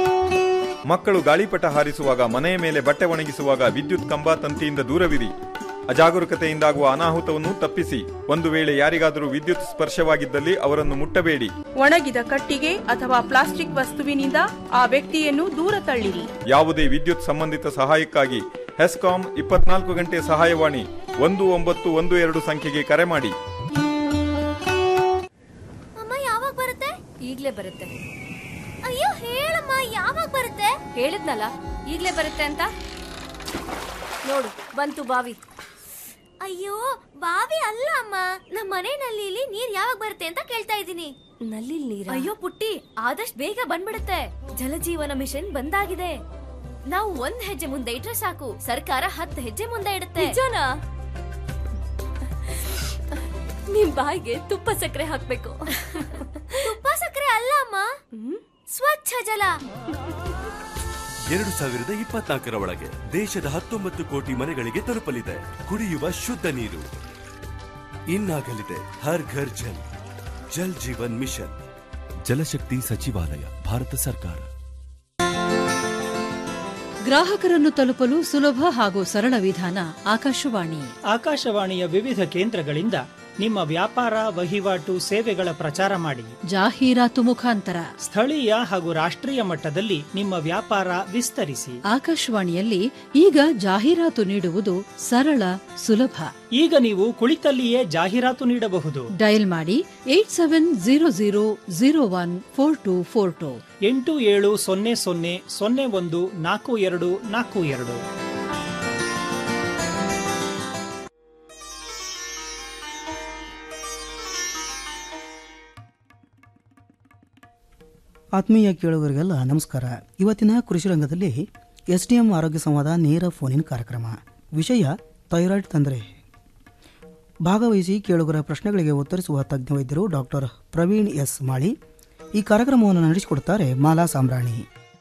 ಮಕ್ಕಳು ಗಾಳಿಪಟ ಹಾರಿಸುವಾಗ ಮನೆಯ ಮೇಲೆ ಬಟ್ಟೆ ಒಣಗಿಸುವಾಗ ವಿದ್ಯುತ್ ಕಂಬ ತಂತಿಯಿಂದ ದೂರವಿರಿ ಅಜಾಗರೂಕತೆಯಿಂದಾಗುವ ಅನಾಹುತವನ್ನು ತಪ್ಪಿಸಿ ಒಂದು ವೇಳೆ ಯಾರಿಗಾದರೂ ವಿದ್ಯುತ್ ಸ್ಪರ್ಶವಾಗಿದ್ದಲ್ಲಿ ಅವರನ್ನು ಮುಟ್ಟಬೇಡಿ ಒಣಗಿದ ಕಟ್ಟಿಗೆ ಅಥವಾ ಪ್ಲಾಸ್ಟಿಕ್ ವಸ್ತುವಿನಿಂದ ಆ ವ್ಯಕ್ತಿಯನ್ನು ದೂರ ತಳ್ಳಿರಿ ಯಾವುದೇ ವಿದ್ಯುತ್ ಸಂಬಂಧಿತ ಸಹಾಯಕ್ಕಾಗಿ ಹೆಸ್ಕಾಂ ಇಪ್ಪತ್ನಾಲ್ಕು ಗಂಟೆ ಸಹಾಯವಾಣಿ ಒಂದು ಒಂಬತ್ತು ಒಂದು ಎರಡು ಸಂಖ್ಯೆಗೆ ಕರೆ ಮಾಡಿ ಅಮ್ಮ ಯಾವಾಗ ಬರುತ್ತೆ ಈಗ್ಲೇ ಬರುತ್ತೆ ಅಯ್ಯೋ ಹೇಳಮ್ಮ ಯಾವಾಗ ಬರುತ್ತೆ ಹೇಳಿದ್ನಲ್ಲ ಈಗ್ಲೇ ಬರುತ್ತೆ ಅಂತ ನೋಡು ಬಂತು ಬಾವಿ ಅಯ್ಯೋ ಬಾವಿ ಅಲ್ಲ ಅಮ್ಮ ನಮ್ಮ ಮನೆ ನಲ್ಲಿಲಿ ನೀರ್ ಯಾವಾಗ ಬರುತ್ತೆ ಅಂತ ಕೇಳ್ತಾ ಇದ್ದೀನಿ ನಲ್ಲಿ ನೀರ್ ಅಯ್ಯೋ ಪುಟ್ಟಿ ಆದಷ್ಟು ಬೇಗ ಬಂದ್ಬಿಡುತ್ತೆ ಜಲಜೀವನ ಮಿಷನ್ ಬಂದಾಗಿದೆ ನಾವು ಒಂದ್ ಹೆಜ್ಜೆ ಮುಂದೆ ಇಟ್ರೆ ಸಾಕು ಸರ್ಕಾರ ಹತ್ತು ಹೆಜ್ಜೆ ಮುಂದೆ ಇಡುತ್ತೆ ನಿಜನಾ ನಿಮ್ ಬಾಯಿಗೆ ತುಪ್ಪ ಸಕ್ಕರೆ ಹಾಕ್ಬೇಕು ತುಪ್ಪ ಸಕ್ಕರೆ ಅಲ್ಲ ಅಮ್ಮ ಸ್ವಚ್ಛ ಜಲ ಎರಡು ಸಾವಿರದ ಇಪ್ಪತ್ನಾಲ್ಕರ ಒಳಗೆ ದೇಶದ ಹತ್ತೊಂಬತ್ತು ಕೋಟಿ ಮನೆಗಳಿಗೆ ತಲುಪಲಿದೆ ಕುಡಿಯುವ ಶುದ್ಧ ನೀರು ಇನ್ನಾಗಲಿದೆ ಹರ್ ಘರ್ ಜಲ್ ಜಲ್ ಜೀವನ್ ಮಿಷನ್ ಜಲಶಕ್ತಿ ಸಚಿವಾಲಯ ಭಾರತ ಸರ್ಕಾರ ಗ್ರಾಹಕರನ್ನು ತಲುಪಲು ಸುಲಭ ಹಾಗೂ ಸರಳ ವಿಧಾನ ಆಕಾಶವಾಣಿ ಆಕಾಶವಾಣಿಯ ವಿವಿಧ ಕೇಂದ್ರಗಳಿಂದ ನಿಮ್ಮ ವ್ಯಾಪಾರ ವಹಿವಾಟು ಸೇವೆಗಳ ಪ್ರಚಾರ ಮಾಡಿ ಜಾಹೀರಾತು ಮುಖಾಂತರ ಸ್ಥಳೀಯ ಹಾಗೂ ರಾಷ್ಟ್ರೀಯ ಮಟ್ಟದಲ್ಲಿ ನಿಮ್ಮ ವ್ಯಾಪಾರ ವಿಸ್ತರಿಸಿ ಆಕಾಶವಾಣಿಯಲ್ಲಿ ಈಗ ಜಾಹೀರಾತು ನೀಡುವುದು ಸರಳ ಸುಲಭ ಈಗ ನೀವು ಕುಳಿತಲ್ಲಿಯೇ ಜಾಹೀರಾತು ನೀಡಬಹುದು ಡಯಲ್ ಮಾಡಿ eight seven zero zero zero one four two four two ಎಂಟು ಏಳು ಸೊನ್ನೆ ಸೊನ್ನೆ ಸೊನ್ನೆ ಒಂದು ನಾಲ್ಕು ಎರಡು ನಾಲ್ಕು ಎರಡು ಆತ್ಮೀಯ ಕೇಳುಗರಿಗೆಲ್ಲ ನಮಸ್ಕಾರ ಇವತ್ತಿನ ಕೃಷಿ ರಂಗದಲ್ಲಿ ಎಸ್ ಡಿ ಎಂ ಆರೋಗ್ಯ ಸಂವಾದ ನೇರ ಫೋನಿನ್ ಕಾರ್ಯಕ್ರಮ ವಿಷಯ ಥೈರಾಯ್ಡ್ ತೊಂದರೆ ಭಾಗವಹಿಸಿ ಕೇಳುಗರ ಪ್ರಶ್ನೆಗಳಿಗೆ ಉತ್ತರಿಸುವ ತಜ್ಞ ವೈದ್ಯರು ಡಾಕ್ಟರ್ ಪ್ರವೀಣ್ ಎಸ್ ಮಾಳಿ ಈ ಕಾರ್ಯಕ್ರಮವನ್ನು ನಡೆಸಿಕೊಡುತ್ತಾರೆ ಮಾಲಾ ಸಾಂಬ್ರಾಣಿ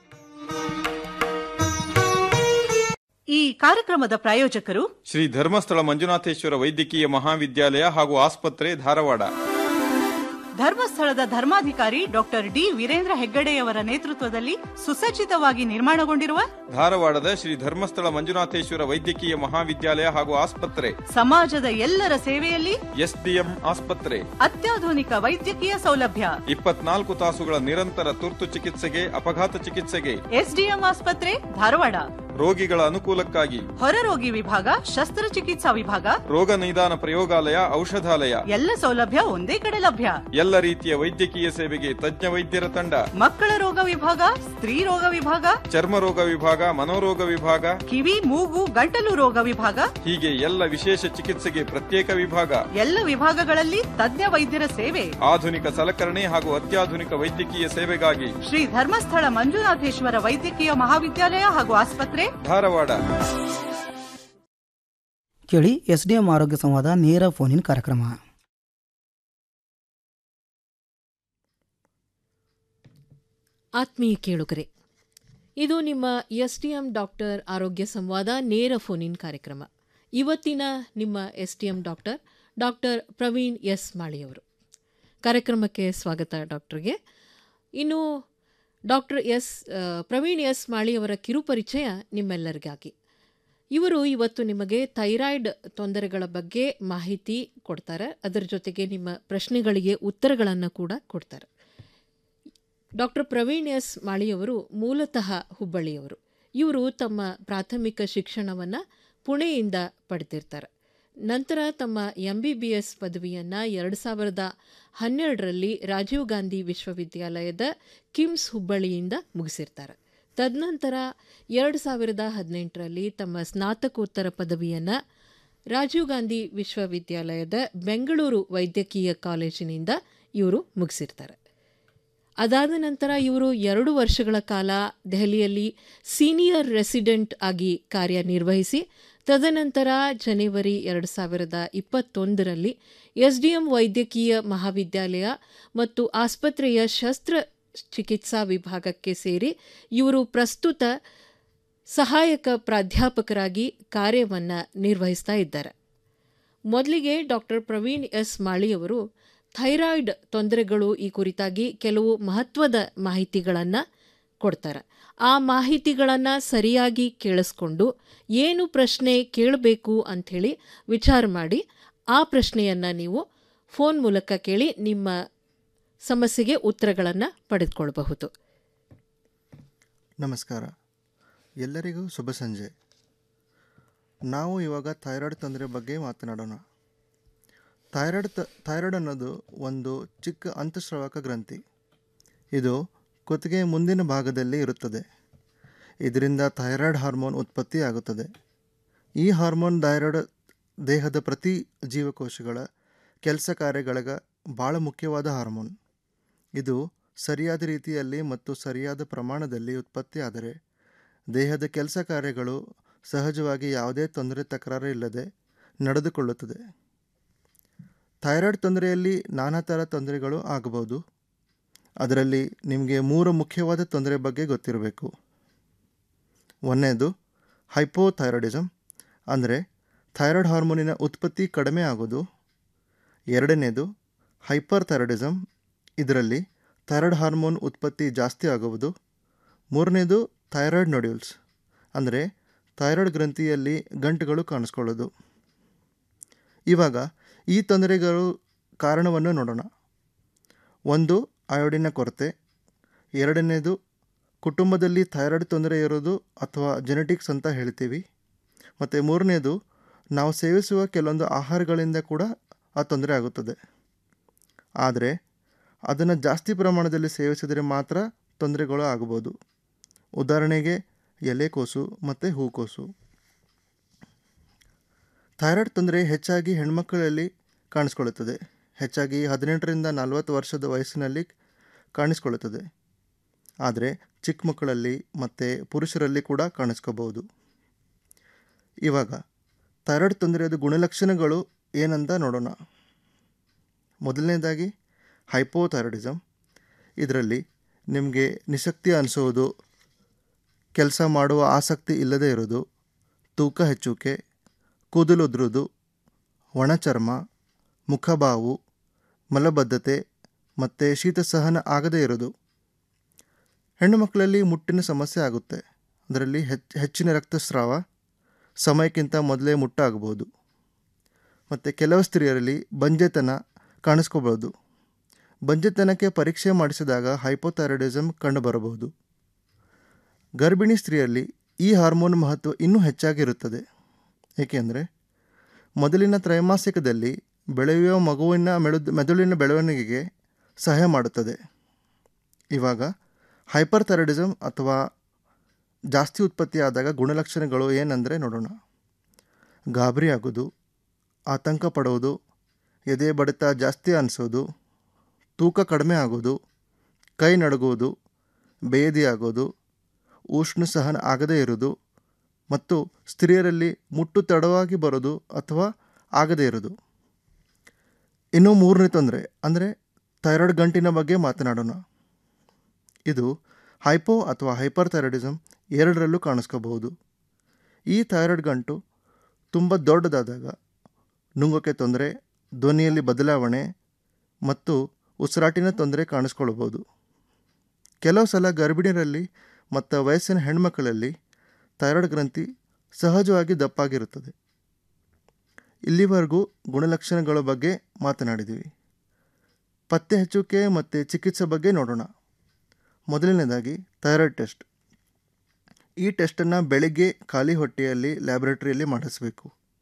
ಈ ಕಾರ್ಯಕ್ರಮದ ಪ್ರಾಯೋಜಕರು ಶ್ರೀ ಧರ್ಮಸ್ಥಳ ಮಂಜುನಾಥೇಶ್ವರ ವೈದ್ಯಕೀಯ ಮಹಾವಿದ್ಯಾಲಯ ಹಾಗೂ ಆಸ್ಪತ್ರೆ ಧಾರವಾಡ ಧರ್ಮಸ್ಥಳದ ಧರ್ಮಾಧಿಕಾರಿ ಡಾಕ್ಟರ್ ಡಿ ವೀರೇಂದ್ರ ಹೆಗ್ಗಡೆಯವರ ನೇತೃತ್ವದಲ್ಲಿ ಸುಸಜ್ಜಿತವಾಗಿ ನಿರ್ಮಾಣಗೊಂಡಿರುವ ಧಾರವಾಡದ ಶ್ರೀ ಧರ್ಮಸ್ಥಳ ಮಂಜುನಾಥೇಶ್ವರ ವೈದ್ಯಕೀಯ ಮಹಾವಿದ್ಯಾಲಯ ಹಾಗೂ ಆಸ್ಪತ್ರೆ ಸಮಾಜದ ಎಲ್ಲರ ಸೇವೆಯಲ್ಲಿ ಎಸ್ಡಿಎಂ ಆಸ್ಪತ್ರೆ ಅತ್ಯಾಧುನಿಕ ವೈದ್ಯಕೀಯ ಸೌಲಭ್ಯ ಇಪ್ಪತ್ನಾಲ್ಕು ತಾಸುಗಳ ನಿರಂತರ ತುರ್ತು ಚಿಕಿತ್ಸೆಗೆ ಅಪಘಾತ ಚಿಕಿತ್ಸೆಗೆ ಎಸ್ಡಿಎಂ ಆಸ್ಪತ್ರೆ ಧಾರವಾಡ ರೋಗಿಗಳ ಅನುಕೂಲಕ್ಕಾಗಿ ಹೊರರೋಗಿ ವಿಭಾಗ ಶಸ್ತ್ರಚಿಕಿತ್ಸಾ ವಿಭಾಗ ರೋಗ ನಿದಾನ ಪ್ರಯೋಗಾಲಯ ಔಷಧಾಲಯ ಎಲ್ಲ ಸೌಲಭ್ಯ ಒಂದೇ ಕಡೆ ಲಭ್ಯ ಎಲ್ಲ ರೀತಿಯ ವೈದ್ಯಕೀಯ ಸೇವೆಗೆ ತಜ್ಞ ವೈದ್ಯರ ತಂಡ ಮಕ್ಕಳ ರೋಗ ವಿಭಾಗ ಸ್ತ್ರೀ ರೋಗ ವಿಭಾಗ ಚರ್ಮ ರೋಗ ವಿಭಾಗ ಮನೋರೋಗ ವಿಭಾಗ ಕಿವಿ ಮೂಗು ಗಂಟಲು ರೋಗ ವಿಭಾಗ ಹೀಗೆ ಎಲ್ಲ ವಿಶೇಷ ಚಿಕಿತ್ಸೆಗೆ ಪ್ರತ್ಯೇಕ ವಿಭಾಗ ಎಲ್ಲ ವಿಭಾಗಗಳಲ್ಲಿ ತಜ್ಞ ವೈದ್ಯರ ಸೇವೆ ಆಧುನಿಕ ಸಲಕರಣೆ ಹಾಗೂ ಅತ್ಯಾಧುನಿಕ ವೈದ್ಯಕೀಯ ಸೇವೆಗಾಗಿ ಶ್ರೀ ಧರ್ಮಸ್ಥಳ ಮಂಜುನಾಥೇಶ್ವರ ವೈದ್ಯಕೀಯ ಮಹಾವಿದ್ಯಾಲಯ ಹಾಗೂ ಆಸ್ಪತ್ರೆ ಧಾರವಾಡ ಕೇಳಿ ಎಸ್ ಡಿ ಎಂ ಆರೋಗ್ಯ ಸಂವಾದ ನೇರ ಫೋನಿನ್ ಕಾರ್ಯಕ್ರಮ ಆತ್ಮೀಯ ಕೇಳುಗರೆ ಇದು ನಿಮ್ಮ ಎಸ್ ಟಿ ಎಂ ಡಾಕ್ಟರ್ ಆರೋಗ್ಯ ಸಂವಾದ ನೇರ ಫೋನಿನ್ ಕಾರ್ಯಕ್ರಮ ಇವತ್ತಿನ ನಿಮ್ಮ S T M doctor doctor Praveen S ಮಾಳಿಯವರು ಕಾರ್ಯಕ್ರಮಕ್ಕೆ ಸ್ವಾಗತ ಡಾಕ್ಟರ್ಗೆ ಇನ್ನು ಡಾಕ್ಟರ್ ಎಸ್ ಆ, ಪ್ರವೀಣ್ ಎಸ್ ಮಾಳಿಯವರ ಕಿರುಪರಿಚಯ ನಿಮ್ಮೆಲ್ಲರಿಗಾಗಿ ಇವರು ಇವತ್ತು ನಿಮಗೆ ಥೈರಾಯ್ಡ್ ತೊಂದರೆಗಳ ಬಗ್ಗೆ ಮಾಹಿತಿ ಕೊಡ್ತಾರೆ ಅದರ ಜೊತೆಗೆ ನಿಮ್ಮ ಪ್ರಶ್ನೆಗಳಿಗೆ ಉತ್ತರಗಳನ್ನು ಕೂಡ ಕೊಡ್ತಾರೆ ಡಾಕ್ಟರ್ ಪ್ರವೀಣ್ ಎಸ್ ಮಾಳಿಯವರು ಮೂಲತಃ ಹುಬ್ಬಳ್ಳಿಯವರು ಇವರು ತಮ್ಮ ಪ್ರಾಥಮಿಕ ಶಿಕ್ಷಣವನ್ನು ಪುಣೆಯಿಂದ ಪಡೆದಿರ್ತಾರೆ ನಂತರ ತಮ್ಮ ಎಂ ಬಿ ಬಿ ಎಸ್ ಪದವಿಯನ್ನು ಎರಡು ಸಾವಿರದ ಹನ್ನೆರಡರಲ್ಲಿ ರಾಜೀವ್ ಗಾಂಧಿ ವಿಶ್ವವಿದ್ಯಾಲಯದ ಕಿಮ್ಸ್ ಹುಬ್ಬಳ್ಳಿಯಿಂದ ಮುಗಿಸಿರ್ತಾರೆ ತದನಂತರ ಎರಡು ಸಾವಿರದ ಹದಿನೆಂಟರಲ್ಲಿ ತಮ್ಮ ಸ್ನಾತಕೋತ್ತರ ಪದವಿಯನ್ನು ರಾಜೀವ್ ಗಾಂಧಿ ವಿಶ್ವವಿದ್ಯಾಲಯದ ಬೆಂಗಳೂರು ವೈದ್ಯಕೀಯ ಕಾಲೇಜಿನಿಂದ ಇವರು ಮುಗಿಸಿರ್ತಾರೆ ಅದಾದ ನಂತರ ಇವರು ಎರಡು ವರ್ಷಗಳ ಕಾಲ ದೆಹಲಿಯಲ್ಲಿ ಸೀನಿಯರ್ ರೆಸಿಡೆಂಟ್ ಆಗಿ ಕಾರ್ಯನಿರ್ವಹಿಸಿ ತದನಂತರ ಜನವರಿ ಎರಡು ಸಾವಿರದ ಇಪ್ಪತ್ತೊಂದರಲ್ಲಿ ಎಸ್ ಡಿ ಎಂ ವೈದ್ಯಕೀಯ ಮಹಾವಿದ್ಯಾಲಯ ಮತ್ತು ಆಸ್ಪತ್ರೆಯ ಶಸ್ತ್ರ ಚಿಕಿತ್ಸಾ ವಿಭಾಗಕ್ಕೆ ಸೇರಿ ಇವರು ಪ್ರಸ್ತುತ ಸಹಾಯಕ ಪ್ರಾಧ್ಯಾಪಕರಾಗಿ ಕಾರ್ಯವನ್ನು ನಿರ್ವಹಿಸ್ತಾ ಇದ್ದಾರೆ ಮೊದಲಿಗೆ ಡಾಕ್ಟರ್ ಪ್ರವೀಣ್ ಎಸ್ ಮಾಳಿಯವರು ಥೈರಾಯ್ಡ್ ತೊಂದರೆಗಳು ಈ ಕುರಿತಾಗಿ ಕೆಲವು ಮಹತ್ವದ ಮಾಹಿತಿಗಳನ್ನು ಕೊಡ್ತಾರೆ ಆ ಮಾಹಿತಿಗಳನ್ನು ಸರಿಯಾಗಿ ಕೇಳಿಸ್ಕೊಂಡು ಏನು ಪ್ರಶ್ನೆ ಕೇಳಬೇಕು ಅಂಥೇಳಿ ವಿಚಾರ ಮಾಡಿ ಆ ಪ್ರಶ್ನೆಯನ್ನು ನೀವು ಫೋನ್ ಮೂಲಕ ಕೇಳಿ ನಿಮ್ಮ ಸಮಸ್ಯೆಗೆ ಉತ್ತರಗಳನ್ನು ಪಡೆದುಕೊಳ್ಬಹುದು ನಮಸ್ಕಾರ ಎಲ್ಲರಿಗೂ ಶುಭ ಸಂಜೆ ನಾವು ಇವಾಗ ಥೈರಾಯ್ಡ್ ತೊಂದರೆ ಬಗ್ಗೆ ಮಾತನಾಡೋಣ ಥೈರಾಯ್ಡ್ ತ ಥೈರಾಯ್ಡ್ ಅನ್ನೋದು ಒಂದು ಚಿಕ್ಕ ಅಂತಃಸ್ರಾವಕ ಗ್ರಂಥಿ ಇದು ಕುತ್ತಿಗೆ ಮುಂದಿನ ಭಾಗದಲ್ಲಿ ಇರುತ್ತದೆ ಇದರಿಂದ ಥೈರಾಯ್ಡ್ ಹಾರ್ಮೋನ್ ಉತ್ಪತ್ತಿ ಆಗುತ್ತದೆ ಈ ಹಾರ್ಮೋನ್ ಥೈರಾಯ್ಡ್ ದೇಹದ ಪ್ರತಿ ಜೀವಕೋಶಗಳ ಕೆಲಸ ಕಾರ್ಯಗಳಿಗೆ ಭಾಳ ಮುಖ್ಯವಾದ ಹಾರ್ಮೋನ್ ಇದು ಸರಿಯಾದ ರೀತಿಯಲ್ಲಿ ಮತ್ತು ಸರಿಯಾದ ಪ್ರಮಾಣದಲ್ಲಿ ಉತ್ಪತ್ತಿ ಆದರೆ ದೇಹದ ಕೆಲಸ ಕಾರ್ಯಗಳು ಸಹಜವಾಗಿ ಯಾವುದೇ ತೊಂದರೆ ತಕರಾರು ಇಲ್ಲದೆ ನಡೆದುಕೊಳ್ಳುತ್ತದೆ ಥೈರಾಯ್ಡ್ ತೊಂದರೆಯಲ್ಲಿ ನಾನಾ ಥರ ತೊಂದರೆಗಳು ಆಗಬಹುದು ಅದರಲ್ಲಿ ನಿಮಗೆ ಮೂರು ಮುಖ್ಯವಾದ ತೊಂದರೆ ಬಗ್ಗೆ ಗೊತ್ತಿರಬೇಕು ಒಂದನೇದು ಹೈಪೋಥೈರಾಯ್ಡಿಸಮ್ ಅಂದರೆ ಥೈರಾಯ್ಡ್ ಹಾರ್ಮೋನಿನ ಉತ್ಪತ್ತಿ ಕಡಿಮೆ ಆಗೋದು ಎರಡನೇದು ಹೈಪರ್ ಥೈರಾಯ್ಡಿಸಮ್ ಇದರಲ್ಲಿ ಥೈರಾಯ್ಡ್ ಹಾರ್ಮೋನ್ ಉತ್ಪತ್ತಿ ಜಾಸ್ತಿ ಆಗುವುದು ಮೂರನೇದು ಥೈರಾಯ್ಡ್ ನೊಡ್ಯೂಲ್ಸ್ ಅಂದರೆ ಥೈರಾಯ್ಡ್ ಗ್ರಂಥಿಯಲ್ಲಿ ಗಂಟುಗಳು ಕಾಣಿಸ್ಕೊಳ್ಳೋದು ಇವಾಗ ಈ ತೊಂದರೆಗಳು ಕಾರಣವನ್ನು ನೋಡೋಣ ಒಂದು ಅಯೋಡಿನ ಕೊರತೆ ಎರಡನೇದು ಕುಟುಂಬದಲ್ಲಿ ಥೈರಾಯ್ಡ್ ತೊಂದರೆ ಇರೋದು ಅಥವಾ ಜೆನೆಟಿಕ್ಸ್ ಅಂತ ಹೇಳ್ತೀವಿ ಮತ್ತು ಮೂರನೇದು ನಾವು ಸೇವಿಸುವ ಕೆಲವೊಂದು ಆಹಾರಗಳಿಂದ ಕೂಡ ಆ ತೊಂದರೆ ಆಗುತ್ತದೆ ಆದರೆ ಅದನ್ನು ಜಾಸ್ತಿ ಪ್ರಮಾಣದಲ್ಲಿ ಸೇವಿಸಿದರೆ ಮಾತ್ರ ತೊಂದರೆಗಳು ಆಗಬಹುದು ಉದಾಹರಣೆಗೆ ಎಲೆಕೋಸು ಮತ್ತು ಹೂಕೋಸು ಥೈರಾಯ್ಡ್ ತೊಂದರೆ ಹೆಚ್ಚಾಗಿ ಹೆಣ್ಮಕ್ಕಳಲ್ಲಿ ಕಾಣಿಸ್ಕೊಳ್ಳುತ್ತದೆ ಹೆಚ್ಚಾಗಿ ಹದಿನೆಂಟರಿಂದ ನಲವತ್ತು ವರ್ಷದ ವಯಸ್ಸಿನಲ್ಲಿ ಕಾಣಿಸ್ಕೊಳ್ಳುತ್ತದೆ ಆದರೆ ಚಿಕ್ಕ ಮಕ್ಕಳಲ್ಲಿ ಮತ್ತು ಪುರುಷರಲ್ಲಿ ಕೂಡ ಕಾಣಿಸ್ಕೋಬಹುದು ಇವಾಗ ಥೈರಾಯ್ಡ್ ತೊಂದರೆಯದು ಗುಣಲಕ್ಷಣಗಳು ಏನಂತ ನೋಡೋಣ ಮೊದಲನೇದಾಗಿ ಹೈಪೋಥೈರಾಯ್ಡಿಸಮ್ ಇದರಲ್ಲಿ ನಿಮಗೆ ನಿಶಕ್ತಿ ಅನಿಸೋದು ಕೆಲಸ ಮಾಡುವ ಆಸಕ್ತಿ ಇಲ್ಲದೇ ಇರೋದು ತೂಕ ಹೆಚ್ಚುವಿಕೆ ಕೂದಲು ಉದುರೋದು ಒಣಚರ್ಮ ಮುಖಬಾವು ಮಲಬದ್ಧತೆ ಮತ್ತು ಶೀತ ಸಹನ ಆಗದೇ ಇರೋದು ಹೆಣ್ಣು ಮಕ್ಕಳಲ್ಲಿ ಮುಟ್ಟಿನ ಸಮಸ್ಯೆ ಆಗುತ್ತೆ ಅದರಲ್ಲಿ ಹೆಚ್ಚು ಹೆಚ್ಚಿನ ರಕ್ತಸ್ರಾವ ಸಮಯಕ್ಕಿಂತ ಮೊದಲೇ ಮುಟ್ಟಾಗಬಹುದು ಮತ್ತು ಕೆಲವು ಸ್ತ್ರೀಯರಲ್ಲಿ ಬಂಜೆತನ ಕಾಣಿಸ್ಕೋಬಹುದು ಬಂಜೆತನಕ್ಕೆ ಪರೀಕ್ಷೆ ಮಾಡಿಸಿದಾಗ ಹೈಪೋಥೈರಾಯ್ಡಿಸಮ್ ಕಂಡುಬರಬಹುದು ಗರ್ಭಿಣಿ ಸ್ತ್ರೀಯಲ್ಲಿ ಈ ಹಾರ್ಮೋನ್ ಮಹತ್ವ ಇನ್ನೂ ಹೆಚ್ಚಾಗಿರುತ್ತದೆ ಏಕೆಂದರೆ ಮೊದಲಿನ ತ್ರೈಮಾಸಿಕದಲ್ಲಿ ಬೆಳೆಯುವ ಮಗುವಿನ ಮೆಳು ಮೆದುಳಿನ ಬೆಳವಣಿಗೆಗೆ ಸಹಾಯ ಮಾಡುತ್ತದೆ ಇವಾಗ ಹೈಪರ್ ಥೈರಾಯ್ಡಿಸಮ್ ಅಥವಾ ಜಾಸ್ತಿ ಉತ್ಪತ್ತಿಯಾದಾಗ ಗುಣಲಕ್ಷಣಗಳು ಏನಂದರೆ ನೋಡೋಣ ಗಾಬರಿ ಆಗೋದು ಆತಂಕ ಪಡುವುದು ಎದೆ ಬಡಿತ ಜಾಸ್ತಿ ಅನಿಸೋದು ತೂಕ ಕಡಿಮೆ ಆಗೋದು ಕೈ ನಡುಗುವುದು ಬೇದಿ ಆಗೋದು ಉಷ್ಣ ಸಹನ ಆಗದೇ ಇರೋದು ಮತ್ತು ಸ್ತ್ರೀಯರಲ್ಲಿ ಮುಟ್ಟು ತಡವಾಗಿ ಬರೋದು ಅಥವಾ ಆಗದೇ ಇರೋದು ಇನ್ನು ಮೂರನೇ ತೊಂದರೆ ಅಂದರೆ ಥೈರಾಯ್ಡ್ ಗಂಟಿನ ಬಗ್ಗೆ ಮಾತನಾಡೋಣ ಇದು ಹೈಪೋ ಅಥವಾ ಹೈಪರ್ ಥೈರಾಯ್ಡಿಸಮ್ ಎರಡರಲ್ಲೂ ಕಾಣಿಸ್ಕೋಬಹುದು ಈ ಥೈರಾಯ್ಡ್ ಗಂಟು ತುಂಬ ದೊಡ್ಡದಾದಾಗ ನುಂಗೋಕ್ಕೆ ತೊಂದರೆ ಧ್ವನಿಯಲ್ಲಿ ಬದಲಾವಣೆ ಮತ್ತು ಉಸಿರಾಟಿನ ತೊಂದರೆ ಕಾಣಿಸ್ಕೊಳ್ಬೋದು ಕೆಲವು ಸಲ ಗರ್ಭಿಣಿಯರಲ್ಲಿ ಮತ್ತು ವಯಸ್ಸಿನ ಹೆಣ್ಮಕ್ಕಳಲ್ಲಿ ಥೈರಾಯ್ಡ್ ಗ್ರಂಥಿ ಸಹಜವಾಗಿ ದಪ್ಪಾಗಿರುತ್ತದೆ ಇಲ್ಲಿವರೆಗೂ ಗುಣಲಕ್ಷಣಗಳ ಬಗ್ಗೆ ಮಾತನಾಡಿದ್ದೀವಿ ಪತ್ತೆ ಹಚ್ಚುವಿಕೆ ಮತ್ತು ಚಿಕಿತ್ಸೆ ಬಗ್ಗೆ ನೋಡೋಣ ಮೊದಲನೇದಾಗಿ ಥೈರಾಯ್ಡ್ ಟೆಸ್ಟ್ ಈ ಟೆಸ್ಟನ್ನು ಬೆಳಿಗ್ಗೆ ಖಾಲಿ ಹೊಟ್ಟೆಯಲ್ಲಿ ಲ್ಯಾಬ್ರೇಟರಿಯಲ್ಲಿ ಮಾಡಿಸಬೇಕು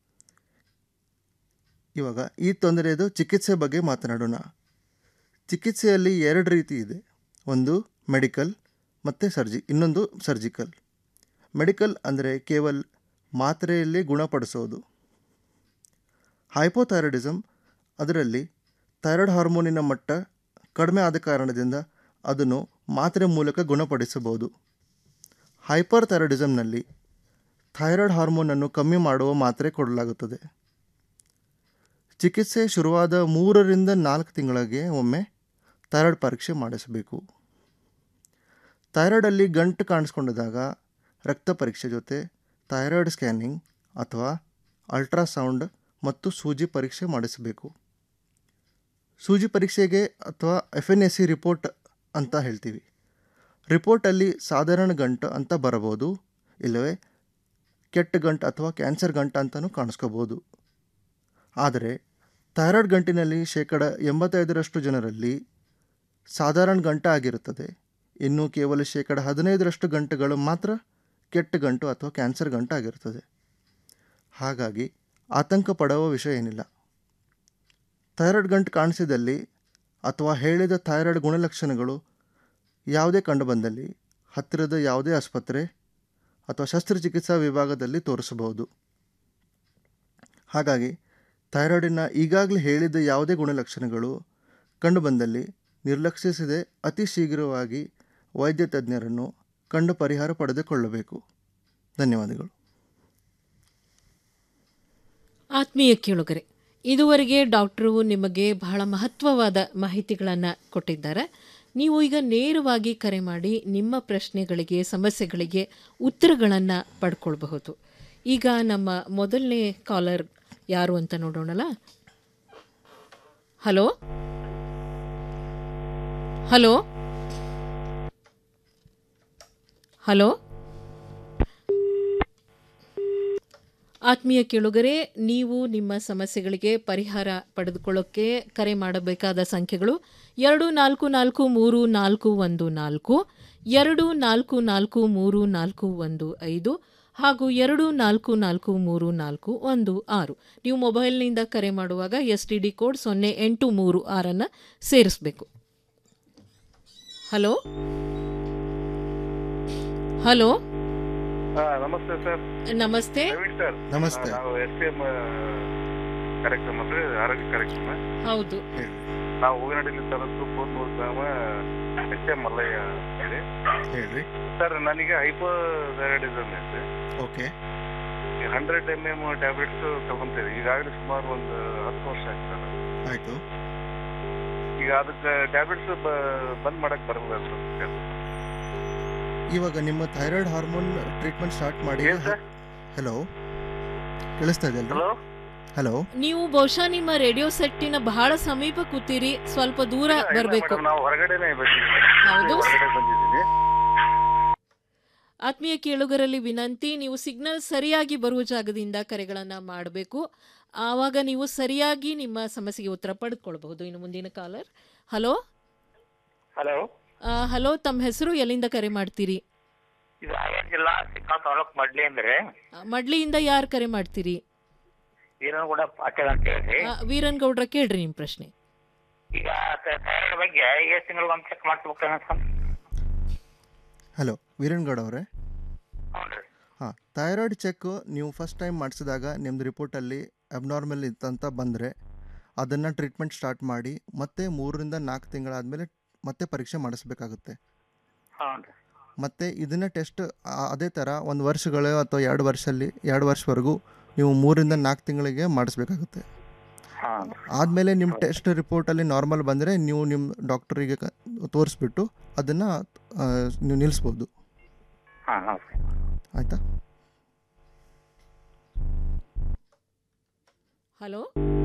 ಇವಾಗ ಈ ತೊಂದರೆಯದು ಚಿಕಿತ್ಸೆ ಬಗ್ಗೆ ಮಾತನಾಡೋಣ ಚಿಕಿತ್ಸೆಯಲ್ಲಿ ಎರಡು ರೀತಿ ಇದೆ ಒಂದು ಮೆಡಿಕಲ್ ಮತ್ತು ಸರ್ಜಿ ಇನ್ನೊಂದು ಸರ್ಜಿಕಲ್ ಮೆಡಿಕಲ್ ಅಂದರೆ ಕೇವಲ ಮಾತ್ರೆಯಲ್ಲಿ ಗುಣಪಡಿಸೋದು ಹೈಪೋಥೈರಾಯ್ಡಿಸಮ್ ಅದರಲ್ಲಿ ಥೈರಾಯ್ಡ್ ಹಾರ್ಮೋನಿನ ಮಟ್ಟ ಕಡಿಮೆ ಆದ ಕಾರಣದಿಂದ ಅದನ್ನು ಮಾತ್ರೆ ಮೂಲಕ ಗುಣಪಡಿಸಬಹುದು ಹೈಪರ್ ಥೈರಾಯ್ಡಿಸಮ್ನಲ್ಲಿ ಥೈರಾಯ್ಡ್ ಹಾರ್ಮೋನನ್ನು ಕಮ್ಮಿ ಮಾಡುವ ಮಾತ್ರೆ ಕೊಡಲಾಗುತ್ತದೆ ಚಿಕಿತ್ಸೆ ಶುರುವಾದ ಮೂರರಿಂದ ನಾಲ್ಕು ತಿಂಗಳಿಗೆ ಒಮ್ಮೆ ಥೈರಾಯ್ಡ್ ಪರೀಕ್ಷೆ ಮಾಡಿಸಬೇಕು ಥೈರಾಯ್ಡಲ್ಲಿ ಗಂಟು ಕಾಣಿಸ್ಕೊಂಡಿದ್ದಾಗ ರಕ್ತ ಪರೀಕ್ಷೆ ಜೊತೆ ಥೈರಾಯ್ಡ್ ಸ್ಕ್ಯಾನಿಂಗ್ ಅಥವಾ ಅಲ್ಟ್ರಾಸೌಂಡ್ ಮತ್ತು ಸೂಜಿ ಪರೀಕ್ಷೆ ಮಾಡಿಸಬೇಕು ಸೂಜಿ ಪರೀಕ್ಷೆಗೆ ಅಥವಾ F N S C report ಅಂತ ಹೇಳ್ತೀವಿ ರಿಪೋರ್ಟಲ್ಲಿ ಸಾಧಾರಣ ಗಂಟು ಅಂತ ಬರಬಹುದು ಇಲ್ಲವೇ ಕೆಟ್ಟ ಗಂಟು ಅಥವಾ ಕ್ಯಾನ್ಸರ್ ಗಂಟು ಅಂತಲೂ ಕಾಣಿಸ್ಕೋಬೋದು ಆದರೆ ಥೈರಾಯ್ಡ್ ಗಂಟಿನಲ್ಲಿ ಶೇಕಡ ಎಂಬತ್ತೈದರಷ್ಟು ಜನರಲ್ಲಿ ಸಾಧಾರಣ ಗಂಟು ಆಗಿರುತ್ತದೆ ಇನ್ನು ಕೇವಲ ಶೇಕಡ ಹದಿನೈದರಷ್ಟು ಗಂಟುಗಳು ಮಾತ್ರ ಕೆಟ್ಟ ಗಂಟು ಅಥವಾ ಕ್ಯಾನ್ಸರ್ ಗಂಟು ಆಗಿರುತ್ತದೆ ಹಾಗಾಗಿ ಆತಂಕ ಪಡುವ ವಿಷಯ ಏನಿಲ್ಲ ಥೈರಾಯ್ಡ್ ಗಂಟು ಕಾಣಿಸಿದಲ್ಲಿ ಅಥವಾ ಹೇಳಿದ ಥೈರಾಯ್ಡ್ ಗುಣಲಕ್ಷಣಗಳು ಯಾವುದೇ ಕಂಡುಬಂದಲ್ಲಿ ಹತ್ತಿರದ ಯಾವುದೇ ಆಸ್ಪತ್ರೆ ಅಥವಾ ಶಸ್ತ್ರಚಿಕಿತ್ಸಾ ವಿಭಾಗದಲ್ಲಿ ತೋರಿಸಬಹುದು ಹಾಗಾಗಿ ಥೈರಾಯ್ಡಿನ ಈಗಾಗಲೇ ಹೇಳಿದ ಯಾವುದೇ ಗುಣಲಕ್ಷಣಗಳು ಕಂಡುಬಂದಲ್ಲಿ ನಿರ್ಲಕ್ಷಿಸದೆ ಅತಿ ಶೀಘ್ರವಾಗಿ ವೈದ್ಯ ತಜ್ಞರನ್ನು ಕಂಡು ಪರಿಹಾರ ಪಡೆದುಕೊಳ್ಳಬೇಕು ಧನ್ಯವಾದಗಳು ಆತ್ಮೀಯ ಕೇಳುಗರೆ ಇದುವರೆಗೆ ಡಾಕ್ಟರು ನಿಮಗೆ ಬಹಳ ಮಹತ್ವವಾದ ಮಾಹಿತಿಗಳನ್ನು ಕೊಟ್ಟಿದ್ದಾರೆ ನೀವು ಈಗ ನೇರವಾಗಿ ಕರೆ ಮಾಡಿ ನಿಮ್ಮ ಪ್ರಶ್ನೆಗಳಿಗೆ ಸಮಸ್ಯೆಗಳಿಗೆ ಉತ್ತರಗಳನ್ನು ಪಡ್ಕೊಳ್ಬಹುದು ಈಗ ನಮ್ಮ ಮೊದಲನೇ ಕಾಲರ್ ಯಾರು ಅಂತ ನೋಡೋಣಲ್ಲ ಹಲೋ ಹಲೋ ಹಲೋ ಆತ್ಮೀಯ ಕೇಳುಗರೆ ನೀವು ನಿಮ್ಮ ಸಮಸ್ಯೆಗಳಿಗೆ ಪರಿಹಾರ ಪಡೆದುಕೊಳ್ಳೋಕ್ಕೆ ಕರೆ ಮಾಡಬೇಕಾದ ಸಂಖ್ಯೆಗಳು ಎರಡು ನಾಲ್ಕು ನಾಲ್ಕು ಮೂರು ನಾಲ್ಕು ಒಂದು ನಾಲ್ಕು ಎರಡು ನಾಲ್ಕು ನಾಲ್ಕು ಮೂರು ನಾಲ್ಕು ಒಂದು ಐದು ಹಾಗೂ ಎರಡು ನಾಲ್ಕು ನಾಲ್ಕು ಮೂರು ನಾಲ್ಕು ಒಂದು ಆರು ನೀವು ಮೊಬೈಲ್ನಿಂದ ಕರೆ ಮಾಡುವಾಗ ಎಸ್ ಟಿ ಡಿ ಕೋಡ್ ಸೊನ್ನೆ ಎಂಟು ಮೂರು ಆರನ್ನು ಸೇರಿಸಬೇಕು ಹಲೋ ಹಲೋ ಹಾ ನಮಸ್ತೆ ಸರ್ ನಮಸ್ತೆ ಪ್ರವೀಣ್ ಸರ್ ನಮಸ್ತೆ. ನಾವು ಎಸ್ ಟಿ ಎಂ ಕಾರ್ಯಕ್ರಮ ಅಂದ್ರೆ ಆರೋಗ್ಯ ಕಾರ್ಯಕ್ರಮ ಹೌದು ನಾವು ಹೂವಿನಡಿಲಿ ತಾಲೂಕು ಕೂರ್ನೂರು ಗ್ರಾಮ ಎಸ್ ಎಂ ಮಲ್ಲಯ್ಯ ಹೇಳಿ ಹೇಳ್ರಿ ಸರ್ ನನಗೆ ಹೈಪೋಥೈರಾಯ್ಡಿಸಮ್ ಇದೆ okay hundred M M tablets ತಗೊಂತೀವಿ ಈಗಾಗಲೇ ಸುಮಾರು ಒಂದು ಹತ್ತು ವರ್ಷ ಆಯ್ತು ಸರ್ ಆಯಿತು ಈಗ ಅದಕ್ಕೆ ಟ್ಯಾಬ್ಲೆಟ್ಸ್ ಬಂದ್ ಮಾಡಕ್ ಬರಲ್ಲ ಸರ್ ಇವಾಗ ನಿಮ್ಮ ಥೈರಾಯ್ಡ್ ಹಾರ್ಮೋನ್ ಟ್ರೀಟ್ಮೆಂಟ್ ಸ್ಟಾರ್ಟ್ ಮಾಡಿ ಹಲೋ ಕೇಳಿಸ್ತಾ ಇದೆ ಹಲೋ ಹಲೋ ನೀವು ಬಹುಶಃ ನಿಮ್ಮ ರೇಡಿಯೋ ಸೆಟ್ಟಿನ ಬಹಳ ಸಮೀಪ ಕೂತೀರಿ ಸ್ವಲ್ಪ ದೂರ ಬರಬೇಕು ನಾವು ಹೊರಗಡೆನೆ ಬಂದಿದ್ದೀವಿ ಹೌದು. ಹೊರಗಡೆ ಬಂದಿದ್ದೀನಿ ಆತ್ಮೀಯ ಕೇಳುಗರಲ್ಲಿ ವಿನಂತಿ ನೀವು ಸಿಗ್ನಲ್ ಸರಿಯಾಗಿ ಬರುವ ಜಾಗದಿಂದ ಕರೆಗಳನ್ನು ಮಾಡಬೇಕು ಆವಾಗ ನೀವು ಸರಿಯಾಗಿ ನಿಮ್ಮ ಸಮಸ್ಯೆಗೆ ಉತ್ತರ ಪಡೆದುಕೊಳ್ಬಹುದು ಇನ್ನು ಮುಂದಿನ ಕಾಲರ್ ಹಲೋ ಹಲೋ ಹಲೋ ತಮ್ಮ ಹೆಸರು ಎಲ್ಲಿಂದ ಕರೆ ಮಾಡ್ತೀರಿ ಇದು ಹಾವೇರಿ ಜಿಲ್ಲಾ ಸಿಕ್ಕಾ ತಾಲೂಕ್ ಮಡ್ಲಿ ಅಂದ್ರೆ ಆ, ಮಡ್ಲಿಯಿಂದ ಯಾರು ಕರೆ ಮಾಡ್ತೀರಿ ವೀರನಗೌಡ ಪಾಟೀಲ್ ಅಂತ ಹೇಳಿ ಆ, ವೀರನ್ ಗೌಡ್ರ ಕೇಳ್ರಿ ನಿಮ್ಮ ಪ್ರಶ್ನೆ ಈಗ ಥೈರಾಯ್ಡ್ ಬಗ್ಗೆ ಎಷ್ಟು ತಿಂಗಳಿಗೆ ಒಂದು ಚೆಕ್ ಮಾಡ್ಸ್ಬೇಕೇನ ಸರ್ ಹಲೋ ವೀರನ್ಗೌಡ ಅವರೇ ಹ್ಞೂ ಹಾಂ ಥೈರಾಯ್ಡ್ ಚೆಕ್ ನೀವು ಫಸ್ಟ್ ಟೈಮ್ ಮಾಡಿಸಿದಾಗ ನಿಮ್ಮದು ರಿಪೋರ್ಟಲ್ಲಿ ಅಬ್ನಾರ್ಮಲ್ ಇತ್ತಂತ ಬಂದರೆ ಅದನ್ನು ಟ್ರೀಟ್ಮೆಂಟ್ ಸ್ಟಾರ್ಟ್ ಮಾಡಿ ಮತ್ತೆ ಮೂರರಿಂದ ನಾಲ್ಕು ತಿಂಗಳಾದಮೇಲೆ ಮತ್ತೆ ಪರೀಕ್ಷೆ ಮಾಡಿಸ್ಬೇಕಾಗುತ್ತೆ ಹ್ಞೂ ರೀ ಮತ್ತು ಇದನ್ನು ಟೆಸ್ಟ್ ಅದೇ ಥರ ಒಂದು ವರ್ಷಗಳು ಅಥವಾ ಎರಡು ವರ್ಷದಲ್ಲಿ ಎರಡು ವರ್ಷವರೆಗೂ ನೀವು ಮೂರಿಂದ ನಾಲ್ಕು ತಿಂಗಳಿಗೆ ಮಾಡಿಸ್ಬೇಕಾಗುತ್ತೆ ಹಾಂ ಆದಮೇಲೆ ನಿಮ್ಮ ಟೆಸ್ಟ್ ರಿಪೋರ್ಟಲ್ಲಿ ನಾರ್ಮಲ್ ಬಂದರೆ ನೀವು ನಿಮ್ಮ ಡಾಕ್ಟರಿಗೆ ಕ ತೋರಿಸ್ಬಿಟ್ಟು ಅದನ್ನು ನೀವು ನಿಲ್ಲಿಸ್ಬೋದು ಹಾಂ ಹಾಂ ಆಯಿತಾ hello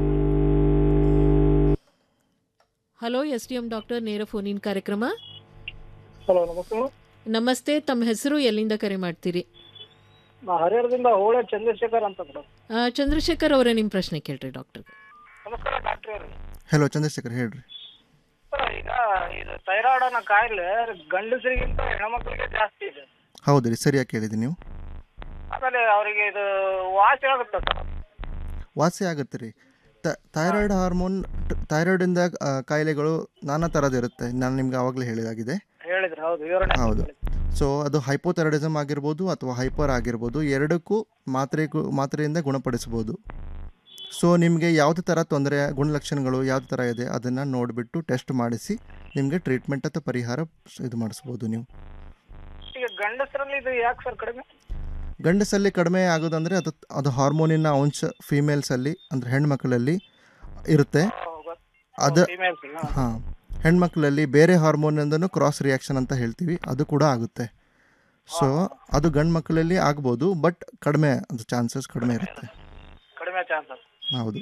hello S D M doctor ನೇರ ಫೋನಿನ್ ಕಾರ್ಯಕ್ರಮ ಹಲೋ ನಮಸ್ತೆ ಮೇಡಮ್. ನಮಸ್ತೆ ತಮ್ಮ ಹೆಸರು ಎಲ್ಲಿಂದ ಕರೆ ಮಾಡ್ತೀರಿ ನಾ ಹರಿಹರದಿಂದ ಹೋಳೆ ಚಂದ್ರಶೇಖರ್ ಅಂತ ಮೇಡಮ್ ಆ, ಚಂದ್ರಶೇಖರ್ ಅವರೇ ನಿಮ್ಮ ಪ್ರಶ್ನೆ ಕೇಳ್ರಿ ಡಾಕ್ಟರ್ ನಮಸ್ಕಾರ ಡಾಕ್ಟ್ರೇ ಹಲೋ ಚಂದ್ರಶೇಖರ್ ಹೇಳ್ರಿ ಸರ್ ಈಗ ಇದು ಥೈರಾಯ್ಡ್ ಅನ್ನೋ ಕಾಯಿಲೆ ಗಂಡಸರಿಗಿಂತ ಹೆಣ್ಮಕ್ಳಿಗೆ ಜಾಸ್ತಿ ಇದೆ ಹೌದು ರೀ ಸರಿಯಾಗಿ ಕೇಳಿದ್ದೀನಿ ನೀವು ಆಮೇಲೆ ಅವರಿಗೆ ಇದು ವಾಸಿ ಆಗುತ್ತೆ ಸರ್ ವಾಸಿ ಆಗುತ್ತೆ ರೀ ಥೈರಾಯ್ಡ್ ಹಾರ್ಮೋನ್ ಥೈರಾಯ್ಡಿಂದ ಆ, ಕಾಯಿಲೆಗಳು ನಾನಾ ಥರದಿರುತ್ತೆ ನಾನು ನಿಮ್ಗೆ ಆವಾಗಲೇ ಹೇಳಿದಾಗಿದೆ ಹೇಳಿದ್ರೆ ಹೌದು ವಿವರಣೆ ಹೌದು ಸೊ ಅದು ಹೈಪೋಥೈರಾಯ್ಡಿಸಮ್ ಆಗಿರ್ಬೋದು ಅಥವಾ ಹೈಪರ್ ಆಗಿರ್ಬೋದು ಎರಡಕ್ಕೂ ಮಾತ್ರೆ ಮಾತ್ರೆಯಿಂದ ಗುಣಪಡಿಸ್ಬೋದು ಸೊ ನಿಮಗೆ ಯಾವುದೇ ಥರ ತೊಂದರೆ ಗುಣಲಕ್ಷಣಗಳು ಯಾವ ಥರ ಇದೆ ಅದನ್ನು ನೋಡಿಬಿಟ್ಟು ಟೆಸ್ಟ್ ಮಾಡಿಸಿ ನಿಮಗೆ ಟ್ರೀಟ್ಮೆಂಟ್ ಅಥವಾ ಪರಿಹಾರ ಇದು ಮಾಡಿಸ್ಬೋದು ನೀವು ಈಗ ಗಂಡಸರಲ್ಲಿ ಇದು ಯಾಕೆ ಸರ್ ಕಡಿಮೆ ಗಂಡಸಲ್ಲಿ ಕಡಿಮೆ ಆಗೋದಂದರೆ ಅದು ಅದು ಹಾರ್ಮೋನಿನ ಅಂಶ ಫೀಮೇಲ್ಸಲ್ಲಿ ಅಂದರೆ ಹೆಣ್ಮಕ್ಳಲ್ಲಿ ಇರುತ್ತೆ ಅದು ಫಿಮೇಲ್ಸ್ ಹಾಂ ಹೆಣ್ಮಕ್ಳಲ್ಲಿ ಬೇರೆ ಹಾರ್ಮೋನಿಂದನೂ ಕ್ರಾಸ್ ರಿಯಾಕ್ಷನ್ ಅಂತ ಹೇಳ್ತೀವಿ ಅದು ಕೂಡ ಆಗುತ್ತೆ ಸೊ ಅದು ಗಂಡು ಮಕ್ಕಳಲ್ಲಿ ಆಗ್ಬೋದು ಬಟ್ ಕಡಿಮೆ ಅದು ಚಾನ್ಸಸ್ ಕಡಿಮೆ ಇರುತ್ತೆ ಕಡಿಮೆ ಚಾನ್ಸಸ್ ಹೌದು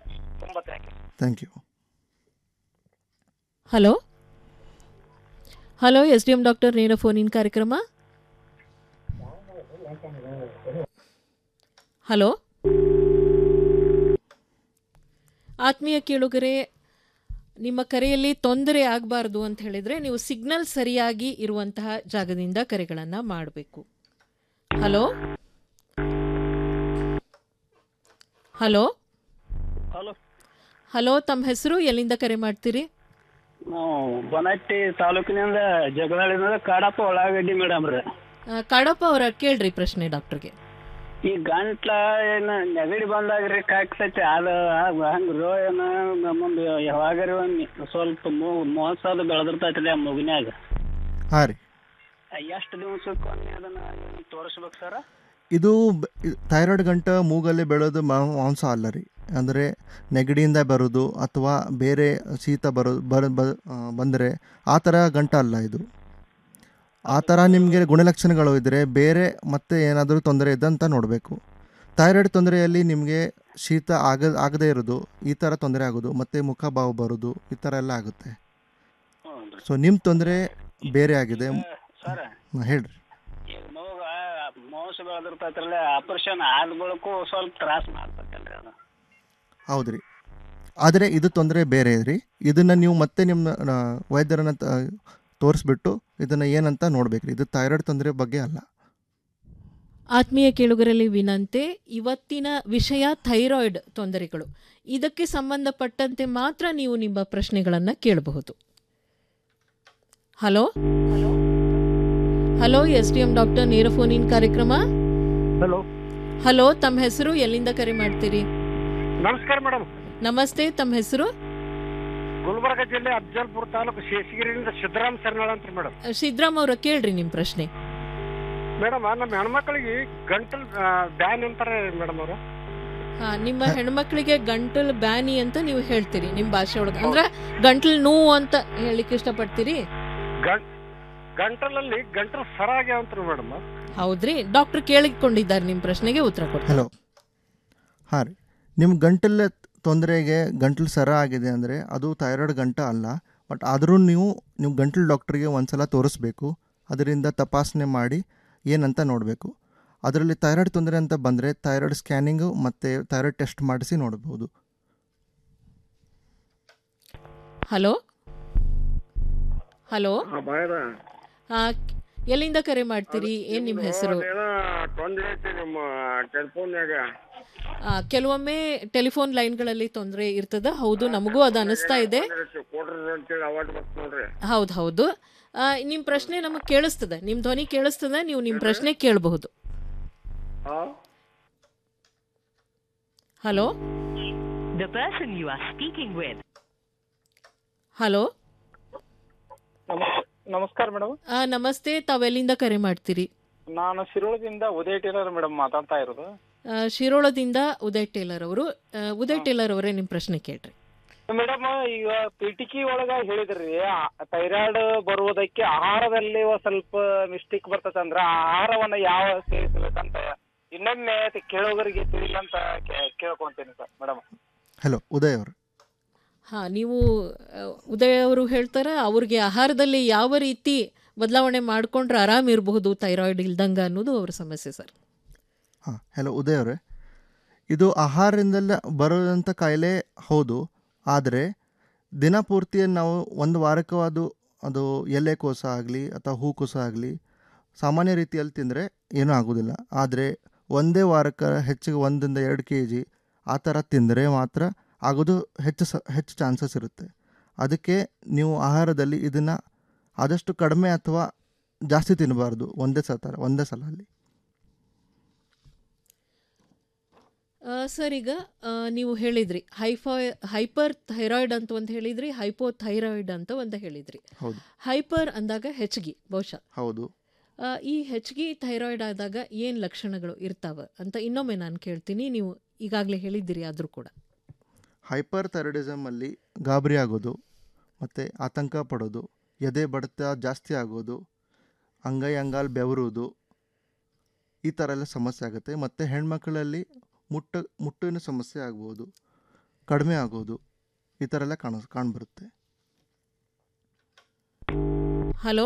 ತುಂಬ thank you thank you hello hello S D M doctor ನೇರ ಫೋನ್ ಇನ್ ಕಾರ್ಯಕ್ರಮ ಹಲೋ ಆತ್ಮೀಯ ಕೇಳುಗರೆ ನಿಮ್ಮ ಕರೆಯಲ್ಲಿ ತೊಂದರೆ ಆಗಬಾರ್ದು ಅಂತ ಹೇಳಿದ್ರೆ ನೀವು ಸಿಗ್ನಲ್ ಸರಿಯಾಗಿ ಇರುವಂತಹ ಜಾಗದಿಂದ ಕರೆಗಳನ್ನು ಮಾಡಬೇಕು ಹಲೋ ಹಲೋ ಹಲೋ ಹಲೋ ತಮ್ಮ ಹೆಸರು ಎಲ್ಲಿಂದ ಕರೆ ಮಾಡ್ತೀರಿ ನಾವು ಬನಟ್ಟಿ ತಾಲೂಕಿನಿಂದ ಜಗಳಾಳಿಂದ ಕಾಡಪ್ಪ ಒಳಗಡ್ಡಿ ಮೇಡಮ್ ರೀ ಆ, ಕಾಡಪ್ಪ ಅವರ ಕೇಳ್ರಿ ಪ್ರಶ್ನೆ ಡಾಕ್ಟರ್ಗೆ ಈ ಗಂಟ್ಲ ಏನ ನೆಗಡಿ ಬಂದಾಗ್ರಿ ಕಾಕ್ಸೈತಿ ಅದು ಹಂಗ ರೋ ಏನ ಮುಂದೆ ಯಾವಾಗಾರ ಒಂದ್ ಸ್ವಲ್ಪ ಮೋಸದ ಬೆಳೆದಿರ್ತೈತ್ರಿ ಆ ಮಗುನ್ಯಾಗ ಹಾಂ ರೀ ಎಷ್ಟು ದಿವ್ಸಕ್ಕೊಮ್ಮೆ ಅದನ್ನ ತೋರಿಸ್ಬೇಕು ಸರ ಇದು ಥೈರಾಯ್ಡ್ ಗಂಟ ಮೂಗಲ್ಲಿ ಬೆಳೆಯೋದು ಮಾ- ಮಾಂಸ ಅಲ್ಲ ರೀ ಅಂದರೆ ನೆಗಡಿಯಿಂದ ಬರೋದು ಅಥವಾ ಬೇರೆ ಶೀತ ಬರೋ ಬರ ಬ- ಆ, ಬಂದರೆ ಆ ಥರ ಗಂಟ ಅಲ್ಲ ಇದು ಆ ಥರ ನಿಮಗೆ ಗುಣಲಕ್ಷಣಗಳು ಇದ್ದರೆ ಬೇರೆ ಮತ್ತೆ ಏನಾದರೂ ತೊಂದರೆ ಇದೆ ಅಂತ ನೋಡಬೇಕು ಥೈರಾಯ್ಡ್ ತೊಂದರೆಯಲ್ಲಿ ನಿಮಗೆ ಶೀತ ಆಗ ಆಗದೇ ಇರೋದು ಈ ಥರ ತೊಂದರೆ ಆಗೋದು ಮತ್ತು ಮುಖ ಬಾವು ಬರೋದು ಈ ಥರ ಎಲ್ಲ ಆಗುತ್ತೆ ಸೊ ನಿಮ್ಮ ತೊಂದರೆ ಬೇರೆ ಆಗಿದೆ ಸರ ಹ್ಮ್, ಹೇಳ್ರಿ ಈಗ ಮಗ ಮೋಸ ಬೆಳೆದಿರ್ತೈತ್ರಲ್ಲ ಆಪರೇಷನ್ ಆದ ಬಳಿಕ ಸ್ವಲ್ಪ ತ್ರಾಸ ಮಾಡ್ತೈತಲ್ರಿ ಅದು ಹೌದು ರೀ ಆದರೆ ಇದು ತೊಂದರೆ ಬೇರೆ ರೀ ಇದನ್ನು ನೀವು ಮತ್ತೆ ನಿಮ್ಮ ಆ, ವೈದ್ಯರನ್ನ ತ- ತೋರಿಸ್ಬಿಟ್ಟು ಇದನ್ನು ಏನಂತ ನೋಡ್ಬೇಕು ರೀ ಇದು ಥೈರಾಯ್ಡ್ ತೊಂದರೆ ಬಗ್ಗೆ ಅಲ್ಲ ಆತ್ಮೀಯ ಕೇಳುಗರಲ್ಲಿ ವಿನಂತೆ ಇವತ್ತಿನ ವಿಷಯ ಥೈರಾಯ್ಡ್ ತೊಂದರೆಗಳು ಇದಕ್ಕೆ ಸಂಬಂಧಪಟ್ಟಂತೆ ಮಾತ್ರ ನೀವು ನಿಮ್ಮ ಪ್ರಶ್ನೆಗಳನ್ನು ಕೇಳಬಹುದು hello hello S D M doctor ನೇರ ಫೋನ್ ಇನ್ ಕಾರ್ಯಕ್ರಮ ಹಲೋ ಹಲೋ ತಮ್ಮ ಹೆಸರು ಎಲ್ಲಿಂದ ಕರೆ ಮಾಡ್ತೀರಿ ನಮಸ್ಕಾರ ಮೇಡಮ್ ನಮಸ್ತೆ ತಮ್ಮ ಹೆಸರು ಗುಲ್ಬರ್ಗ ಜಿಲ್ಲೆ ಅಫ್ಜಲ್ಪುರ ತಾಲೂಕು ಶೇಷಗಿರಿಯಿಂದ ಸಿದ್ದರಾಮ್ ಸರ್ನಾಳ್ ಅಂತ ಮೇಡಮ್ ಸಿದ್ದರಾಮ್ ಅವರ ಕೇಳ್ರಿ ನಿಮ್ಮ ಪ್ರಶ್ನೆ ಮೇಡಮ್ ನಮ್ಮ ಹೆಣ್ಮಕ್ಳಿಗೆ ಗಂಟಲ್ ಬ್ಯಾನ್ ಅಂತಾರೆ ಮೇಡಮ್ ಅವರು ಹಾ ನಿಮ್ಮ ಹೆಣ್ಮಕ್ಳಿಗೆ ಗಂಟಲ್ ಬ್ಯಾನಿ ಅಂತ ನೀವು ಹೇಳ್ತೀರಿ ನಿಮ್ಮ ಭಾಷೆ ಒಳಗೆ ಅಂದ್ರೆ ಗಂಟಲ್ ನೋವು ಅಂತ ಹೇಳಿಕ್ಕೆ ಇಷ್ಟಪಡ್ತೀರಿ ಗಂಟಲಲ್ಲಿ ಗಂಟಲು ಸರಾಗ್ಯಾವ ಅಂತಾರೆ ಮೇಡಮ್ ಹೌದ್ರಿ ಡಾಕ್ಟರ್ ಕೇಳಿಕೊಂಡಿದ್ದಾರೆ ನಿಮ್ಮ ಪ್ರಶ್ನೆಗೆ ಉತ್ತರ ಕೊಡ್ತಾರೆ ಹಲೋ ಹಾಂ ರೀ ನಿಮ್ಮ ಗಂಟಲ ತೊಂದರೆಗೆ ಗಂಟಲು ಸರ ಆಗಿದೆ ಅಂದರೆ ಅದು ಥೈರಾಯ್ಡ್ ಗಂಟ ಅಲ್ಲ ಬಟ್ ಆದರೂ ನೀವು ನೀವು ಗಂಟಲು ಡಾಕ್ಟ್ರಿಗೆ ಒಂದ್ಸಲ ತೋರಿಸ್ಬೇಕು ಅದರಿಂದ ತಪಾಸಣೆ ಮಾಡಿ ಏನಂತ ನೋಡಬೇಕು ಅದರಲ್ಲಿ ಥೈರಾಯ್ಡ್ ತೊಂದರೆ ಅಂತ ಬಂದರೆ ಥೈರಾಯ್ಡ್ ಸ್ಕ್ಯಾನಿಂಗು ಮತ್ತು ಥೈರಾಯ್ಡ್ ಟೆಸ್ಟ್ ಮಾಡಿಸಿ ನೋಡ್ಬೋದು ಹಲೋ ಹಲೋ ಬಾಯ್ದ ಹಾ ಎಲ್ಲಿಂದ ಕರೆ ಮಾಡ್ತೀರಿ ಏನ್ ನಿಮ್ಮ ಹೆಸರು ಏನೋ ತೊಂದರೆ ಐತಿ ನಿಮ್ಮ ಟೆಲಿಫೋನ್ಯಾಗ ಆ, ಕೆಲವೊಮ್ಮೆ ಟೆಲಿಫೋನ್ ಲೈನ್ಗಳಲ್ಲಿ ತೊಂದರೆ ಇರ್ತದ ಹೌದು ನಮಗೂ ಅದು ಅನಿಸ್ತಾ ಇದೆ ಕೊಡ್ರಿ ಅಂತೇಳಿ ಅವಾರ್ಡ್ ಬರ್ತ ನೋಡ್ರಿ ಹೌದು ಹೌದು ಆ, ನಿಮ್ ಪ್ರಶ್ನೆ ನಮಗೆ ಕೇಳಿಸ್ತದೆ ನಿಮ್ ಧ್ವನಿ ಕೇಳಿಸ್ತದೆ ನೀವು ನಿಮ್ ಪ್ರಶ್ನೆ ಕೇಳಬಹುದು hello The person you are speaking with. Hello ನಮಸ್ಕಾರ ಮೇಡಮ್ ಆ, ನಮಸ್ತೆ ತಾವೆಲ್ಲಿಂದ ಕರೆ ಮಾಡ್ತೀರಿ ನಾನು ಶಿರೋಳದಿಂದ ಉದಯ ಟೇಲರ್ ಮೇಡಮ್ ಮಾತಾಡ್ತಾ ಇರೋದು ಆ, ಶಿರೋಳದಿಂದ ಉದಯ್ ಟೇಲರ್ ಅವರು ಆ, ಉದಯ್ ಟೇಲರ್ ಅವರೇ ನಿಮ್ಮ ಪ್ರಶ್ನೆ ಕೇಳ್ರಿ ಮೇಡಮ್ ಈಗ ಪಿಟಿಕಿ ಒಳಗ ಹೇಳಿದ್ರಿ ಥೈರಾಯ್ಡ್ ಬರುವುದಕ್ಕೆ ಆಹಾರದಲ್ಲಿ ಒಂದ್ ಸ್ವಲ್ಪ ಮಿಸ್ಟೇಕ್ ಬರ್ತದೆ ಅಂದ್ರ ಆಹಾರವನ್ನ ಯಾವ ಸೇವಿಸಬೇಕಂತ ಇನ್ನೊಮ್ಮೆ ಅದ್ ಕೇಳೋಗರಿಗೆ ತಿಳಿಲ್ಲ ಅಂತ ಕೇಳ್ಕೊಂತೀನಿ ಸರ್ ಮೇಡಮ್ ಹಲೋ ಉದಯ್ ಅವರು ಹಾ ನೀವು ಆ, ಉದಯ್ ಅವರು ಹೇಳ್ತಾರೆ ಅವ್ರಿಗೆ ಆಹಾರದಲ್ಲಿ ಯಾವ ರೀತಿ ಬದಲಾವಣೆ ಮಾಡ್ಕೊಂಡ್ರೆ ಆರಾಮ್ ಇರಬಹುದು ಥೈರಾಯ್ಡ್ ಇಲ್ದಂಗ ಅನ್ನೋದು ಅವ್ರ ಸಮಸ್ಯೆ ಸರ್ ಹಾಂ ಹಲೋ ಉದಯ್ ಅವರೇ ಇದು ಆಹಾರದಿಂದಲೇ ಬರೋದಂಥ ಕಾಯಿಲೆ ಹೌದು ಆದರೆ ದಿನಪೂರ್ತಿ ನಾವು ಒಂದು ವಾರಕ್ಕೂ ಅದು ಅದು ಎಲೆಕೋಸ ಆಗಲಿ ಅಥವಾ ಹೂಕೋಸ ಆಗಲಿ ಸಾಮಾನ್ಯ ರೀತಿಯಲ್ಲಿ ತಿಂದರೆ ಏನೂ ಆಗೋದಿಲ್ಲ ಆದರೆ ಒಂದೇ ವಾರಕ್ಕೆ ಹೆಚ್ಚಿಗೆ ಒಂದಿಂದ ಎರಡು ಕೆ ಜಿ ಆ ಥರ ತಿಂದರೆ ಮಾತ್ರ ಆಗೋದು ಹೆಚ್ಚು ಸ ಹೆಚ್ಚು ಚಾನ್ಸಸ್ ಇರುತ್ತೆ ಅದಕ್ಕೆ ನೀವು ಆಹಾರದಲ್ಲಿ ಇದನ್ನು ಆದಷ್ಟು ಕಡಿಮೆ ಅಥವಾ ಜಾಸ್ತಿ ತಿನ್ನಬಾರ್ದು ಒಂದೇ ಸಲ ಒಂದೇ ಸಲ ಅಲ್ಲಿ ಆ, ಸರ್ ಈಗ ಆ, ನೀವು ಹೇಳಿದ್ರಿ ಹೈಫೈ ಹೈಪರ್ ಥೈರಾಯ್ಡ್ ಅಂತ ಒಂದು ಹೇಳಿದ್ರಿ ಹೈಪೋ ಥೈರಾಯ್ಡ್ ಅಂತ ಒಂದು ಹೇಳಿದ್ರಿ ಹೌದು ಹೈಪರ್ ಅಂದಾಗ ಹೆಚ್ಚಿಗೆ ಬಹುಶಃ ಹೌದು ಆ, ಈ ಹೆಚ್ಚಿಗೆ ಥೈರಾಯ್ಡ್ ಆದಾಗ ಏನು ಲಕ್ಷಣಗಳು ಇರ್ತಾವ ಅಂತ ಇನ್ನೊಮ್ಮೆ ನಾನು ಕೇಳ್ತೀನಿ ನೀವು ಈಗಾಗಲೇ ಹೇಳಿದ್ದೀರಿ ಆದರೂ ಕೂಡ ಹೈಪರ್ ಥೈರಾಯ್ಡಿಸಮಲ್ಲಿ ಗಾಬರಿ ಆಗೋದು ಮತ್ತು ಆತಂಕ ಪಡೋದು ಎದೆ ಬಡಿತ ಜಾಸ್ತಿ ಆಗೋದು ಅಂಗೈ ಅಂಗಾಲ್ ಬೆವರುವುದು ಈ ಥರ ಎಲ್ಲ ಸಮಸ್ಯೆ ಆಗುತ್ತೆ ಮತ್ತು ಹೆಣ್ಮಕ್ಳಲ್ಲಿ ಮುಟ್ಟ ಮುಟ್ಟಿನ ಸಮಸ್ಯೆ ಆಗ್ಬೋದು ಕಡಿಮೆ ಆಗೋದು ಈ ಥರ ಎಲ್ಲ ಕಾಣ ಕಾಣ್ಬರುತ್ತೆ ಹಲೋ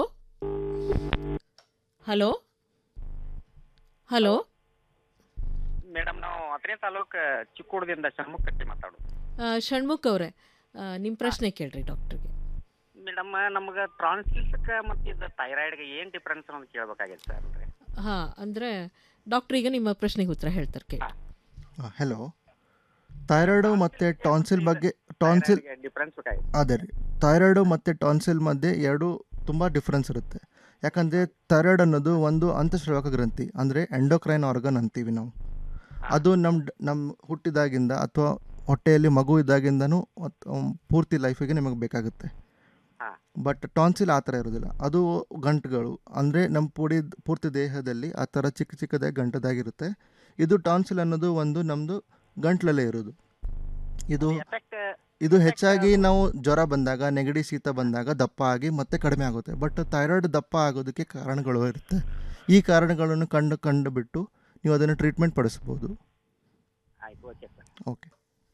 ಹಲೋ ಹಲೋ ಮೇಡಮ್ ನಾವು ಅತ್ರೆ ತಾಲೂಕ್ ಚಿಕ್ಕೋಡದಿಂದ ಷಣ್ಮುಖ ಕಟ್ಟಿ ಮಾತಾಡೋದು ಆ, ಷಣ್ಮುಖ್ ಅವರೇ ನಿಮ್ಮ ಪ್ರಶ್ನೆ ಕೇಳ್ರಿ ಡಾಕ್ಟರ್ಗೆ ಮೇಡಮ್ ನಮ್ಗೆ ಟ್ರಾನ್ಸಿಲ್ಸ್ಗೆ ಮತ್ತು ಇದು ಥೈರಾಯ್ಡ್ಗೆ ಏನು ಡಿಫ್ರೆನ್ಸ್ ಅಂತ ಕೇಳ್ಬೇಕಾಗಿದೆ ಸರ್ ಅಂದ್ರೆ ಹಾಂ ಅಂದರೆ ಡಾಕ್ಟರ್ ಈಗ ನಿಮ್ಮ ಪ್ರಶ್ನೆಗೆ ಉತ್ತರ ಹೇಳ್ತಾರೆ ಕೇಳಿ ಹಲೋ ಥೈರಾಯ್ಡು ಮತ್ತು ಟಾನ್ಸಿಲ್ ಬಗ್ಗೆ ಟಾನ್ಸಿಲ್ ಡಿಫ್ರೆನ್ಸ್ ಬೇಕಾಗಿದೆ ಅದೇ ರೀ ಥೈರಾಯ್ಡು ಮತ್ತು ಟಾನ್ಸಿಲ್ ಮಧ್ಯೆ ಎರಡು ತುಂಬ ಡಿಫ್ರೆನ್ಸ್ ಇರುತ್ತೆ ಯಾಕಂದರೆ ಥೈರಾಯ್ಡ್ ಅನ್ನೋದು ಒಂದು ಅಂತಃಸ್ರಾವಕ ಗ್ರಂಥಿ ಅಂದರೆ ಎಂಡೋಕ್ರೈನ್ ಆರ್ಗನ್ ಅಂತೀವಿ ನಾವು ಅದು ನಮ್ಮ ನಮ್ಮ ಹುಟ್ಟಿದಾಗಿಂದ ಅಥವಾ ಹೊಟ್ಟೆಯಲ್ಲಿ ಮಗು ಇದ್ದಾಗಿಂದನೂ ಮತ್- ಅಮ್, ಪೂರ್ತಿ ಲೈಫಿಗೆ ನಿಮಗೆ ಬೇಕಾಗುತ್ತೆ ಬಟ್ ಟಾನ್ಸಿಲ್ ಆ ಥರ ಇರೋದಿಲ್ಲ ಅದು ಗಂಟುಗಳು ಅಂದರೆ ನಮ್ಮ ಪೂಡಿ ಪೂರ್ತಿ ದೇಹದಲ್ಲಿ ಆ ಥರ ಚಿಕ್ಕ ಚಿಕ್ಕದಾಗಿ ಗಂಟದಾಗಿರುತ್ತೆ ಇದು ಟಾನ್ಸಿಲ್ ಅನ್ನೋದು ಒಂದು ನಮ್ಮದು ಗಂಟ್ಲಲ್ಲೇ ಇರೋದು ಇದು ಇದು ಹೆಚ್ಚಾಗಿ ನಾವು ಜ್ವರ ಬಂದಾಗ ನೆಗಡಿ ಶೀತ ಬಂದಾಗ ದಪ್ಪ ಆಗಿ ಮತ್ತೆ ಕಡಿಮೆ ಆಗುತ್ತೆ ಬಟ್ ಥೈರಾಯ್ಡ್ ದಪ್ಪ ಆಗೋದಕ್ಕೆ ಕಾರಣಗಳು ಇರುತ್ತೆ ಈ ಕಾರಣಗಳನ್ನು ಕಂಡು ಕಂಡು ಬಿಟ್ಟು ನೀವು ಅದನ್ನು ಟ್ರೀಟ್ಮೆಂಟ್ ಪಡಿಸ್ಬೋದು ಆಯ್ತು okay sir okay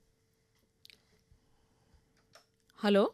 hello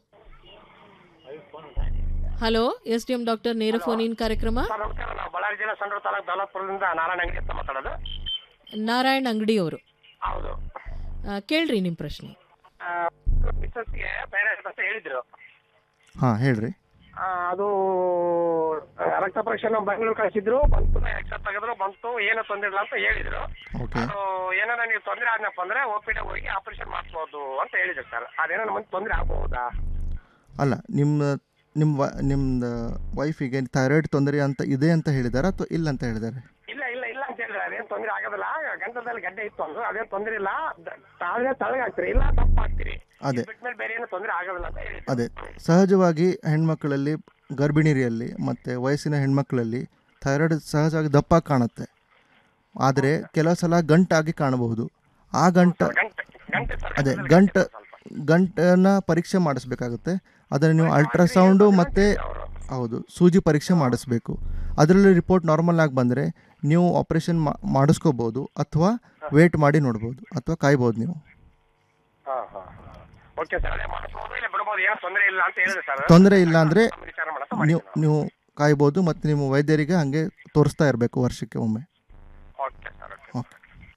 hello S D M doctor ನೇರ ಫೋನ್ ಇನ್ ಕಾರ್ಯಕ್ರಮ ಸರ್ ನಮಸ್ಕಾರ ನಾವು ಬಳ್ಳಾರಿ ಜಿಲ್ಲಾ ಸಂಡೂರು ತಾಲೂಕು ದೌಲತ್ಪುರದಿಂದ ನಾರಾಯಣ ಅಂಗಡಿ ಅಂತ ಮಾತಾಡೋದು ನಾರಾಯಣ್ ಅಂಗಡಿ ಅವರು ಹೌದು ಕೇಳ್ರಿ ನಿಮ್ಮ ಪ್ರಶ್ನೆ ಮಿಸ್ಸಸ್ಗೆ ಬೇರೆ ಅಂತ ಹೇಳಿದ್ರು ಹಾಂ ಹೇಳ್ರಿ ಆ, ಅದು ಆ, ರಕ್ತ ಪರೀಕ್ಷೆ ನಾವು ಬೆಂಗಳೂರು ಕಳಿಸಿದ್ರು ಬಂತು ಎಕ್ಸ್ರಾ ತೆಗೆದ್ರು ಬಂತು ಏನು ತೊಂದರೆ ಇಲ್ಲ ಅಂತ ಹೇಳಿದ್ರು ಓಕೆ ಅದು ಏನಾರ ನೀವು ತೊಂದರೆ ಆದ್ನಪ್ಪ ಅಂದ್ರೆ ಓಪಿಡಿ ಹೋಗಿ ಆಪರೇಷನ್ ಮಾಡಿಸ್ಬೋದು ಅಂತ ಹೇಳಿದ್ರು ಸರ್ ಅದೇನೋ ನಮಗೆ ತೊಂದರೆ ಆಗಬಹುದಾ ಅಲ್ಲ ನಿಮ್ಮ ನಿಮ್ಮ ವ ನಿಮ್ದು ವೈಫಿಗೆ ಥೈರಾಯ್ಡ್ ತೊಂದರೆ ಅಂತ ಇದೆ ಅಂತ ಹೇಳಿದಾರಾ ಅಥವಾ ಇಲ್ಲ ಅಂತ ಹೇಳಿದ್ದಾರೆ ಇಲ್ಲ ಇಲ್ಲ ಇಲ್ಲ ಅಂತ ಹೇಳಿದ್ರೆ ಅದೇನು ತೊಂದರೆ ಆಗೋದಿಲ್ಲ ಗಂಟದಲ್ಲಿ ಗಡ್ಡೆ ಇತ್ತು ಅಂದ್ರು ಅದೇನು ತೊಂದರೆ ಇಲ್ಲ ದ- ತಾಳ್ಗೆ ತಳಗ ಆಗ್ತೀರಿ ಇಲ್ಲ ತಪ್ಪ ಆಗ್ತೀರಿ ಅದೇ ಬಿಟ್ಮೇಲೆ ಬೇರೆ ಏನು ತೊಂದರೆ ಆಗೋದಿಲ್ಲ ಅಂತ ಹೇಳಿ ಅದೇ ಸಹಜವಾಗಿ ಹೆಣ್ಮಕ್ಳಲ್ಲಿ ಗರ್ಭಿಣಿಯರಲ್ಲಿ ಮತ್ತು ವಯಸ್ಸಿನ ಹೆಣ್ಮಕ್ಳಲ್ಲಿ ಥೈರಾಯ್ಡ್ ಸಹಜವಾಗಿ ದಪ್ಪ ಕಾಣುತ್ತೆ ಆದರೆ ಕೆಲವು ಸಲ ಗಂಟಾಗಿ ಕಾಣಬಹುದು ಆ ಗಂಟ ಅದೇ ಗಂಟ ಗಂಟನ್ನ ಪರೀಕ್ಷೆ ಮಾಡಿಸ್ಬೇಕಾಗುತ್ತೆ ಅದನ್ನು ನೀವು ಅಲ್ಟ್ರಾಸೌಂಡು ಮತ್ತು ಹೌದು ಸೂಜಿ ಪರೀಕ್ಷೆ ಮಾಡಿಸ್ಬೇಕು ಅದರಲ್ಲಿ ರಿಪೋರ್ಟ್ ನಾರ್ಮಲ್ ಆಗಿ ಬಂದರೆ ನೀವು ಆಪ್ರೇಷನ್ ಮಾಡಿಸ್ಕೋಬೋದು ಅಥವಾ ವೇಟ್ ಮಾಡಿ ನೋಡ್ಬೋದು ಅಥವಾ ಕಾಯ್ಬೋದು ನೀವು ಹಾ ಹಾ ಓಕೆ ಸರ್ ಅದೇ ಮಾಡಿಸ್ಬೋದು ಇಲ್ಲ ಬಿಡ್ಬೋದು ಏನು ತೊಂದರೆ ಇಲ್ಲ ಅಂತ ಹೇಳಿದೆ ಸರ್ ತೊಂದರೆ ಇಲ್ಲ ಅಂದರೆ ವಿಚಾರ ಮಾಡಕ್ಕೆ ನೀವು ನೀವು ಕಾಯ್ಬೋದು ಮತ್ತು ನಿಮ್ಮ ವೈದ್ಯರಿಗೆ ಹಾಗೆ ತೋರಿಸ್ತಾ ಇರಬೇಕು ವರ್ಷಕ್ಕೆ ಒಮ್ಮೆ ಓಕೆ ಸರ್ ಓಕೆ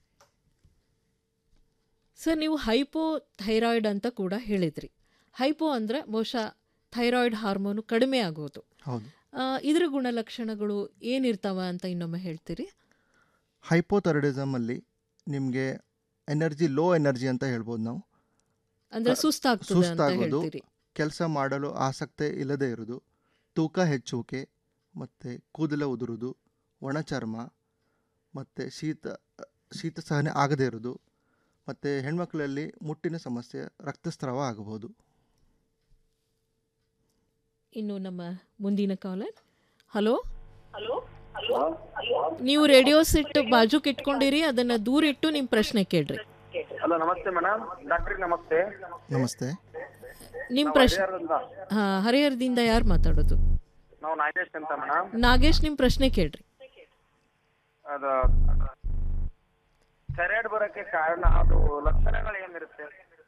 ಸರ್ ನೀವು ಹೈಪೋ ಥೈರಾಯ್ಡ್ ಅಂತ ಕೂಡ ಹೇಳಿದ್ರಿ ಹೈಪೋ ಅಂದರೆ ಬಹುಶಃ ಥೈರಾಯ್ಡ್ ಹಾರ್ಮೋನು ಕಡಿಮೆ ಆಗೋದು ಹೌದು ಆ, ಇದರ ಗುಣಲಕ್ಷಣಗಳು ಏನಿರ್ತಾವ ಅಂತ ಇನ್ನೊಮ್ಮೆ ಹೇಳ್ತೀರಿ ಹೈಪೋಥೈರಾಯ್ಡಿಸಮಲ್ಲಿ ನಿಮಗೆ ಎನರ್ಜಿ ಲೋ ಎನರ್ಜಿ ಅಂತ ಹೇಳ್ಬೋದು ನಾವು ಅಂದ್ರೆ ಕ- ಸುಸ್ತಾಗ್ತದೆ ಅಂತ ಸುಸ್ತಾಗೋದು ಹೇಳ್ತೀರಿ. ಕೆಲಸ ಮಾಡಲು ಆಸಕ್ತಿ ಇಲ್ಲದೆ ಇರೋದು ತೂಕ ಹೆಚ್ಚುವಿಕೆ ಮತ್ತು ಕೂದಲ ಉದುರುವುದು ಒಣಚರ್ಮ ಮತ್ತು ಶೀತ ಶೀತ ಸಹನೆ ಆಗದೇ ಇರೋದು ಮತ್ತು ಹೆಣ್ಮಕ್ಳಲ್ಲಿ ಮುಟ್ಟಿನ ಸಮಸ್ಯೆ ರಕ್ತಸ್ರಾವ ಆಗಬಹುದು ಇನ್ನು ನಮ್ಮ ಮುಂದಿನ ಕಾಲರ್ ಹಲೋ ನೀವು ರೇಡಿಯೋ ಸೆಟ್ ಬಾಜುಕ್ ಇಟ್ಕೊಂಡಿರಿ ಅದನ್ನ ದೂರ ಇಟ್ಟು ನಿಮ್ಮ ಪ್ರಶ್ನೆ ಕೇಳ್ರಿ ಹಲೋ ನಮಸ್ತೆ ಮೇಡಮ್ ಡಾಕ್ಟ್ರಿಗೆ ನಮಸ್ತೆ ನಮಸ್ತೆ ನಿಮ್ಮ ನಾವು ಪ್ರಶ್ನೆ ಹರಿಹರದಿಂದ. ಹಾ ಹರಿಹರದಿಂದ ಯಾರು ಮಾತಾಡೋದು ನಾವು ನಾಗೇಶ್ ಅಂತ ಮೇಡಮ್ ನಾಗೇಶ್ ನಿಮ್ಮ ಪ್ರಶ್ನೆ ಕೇಳ್ರಿ ಅದು ಥೈರಾಯ್ಡ್ ಬರೋಕ್ಕೆ ಕಾರಣ ಅದು ಲಕ್ಷಣಗಳು ಏನಿರುತ್ತೆ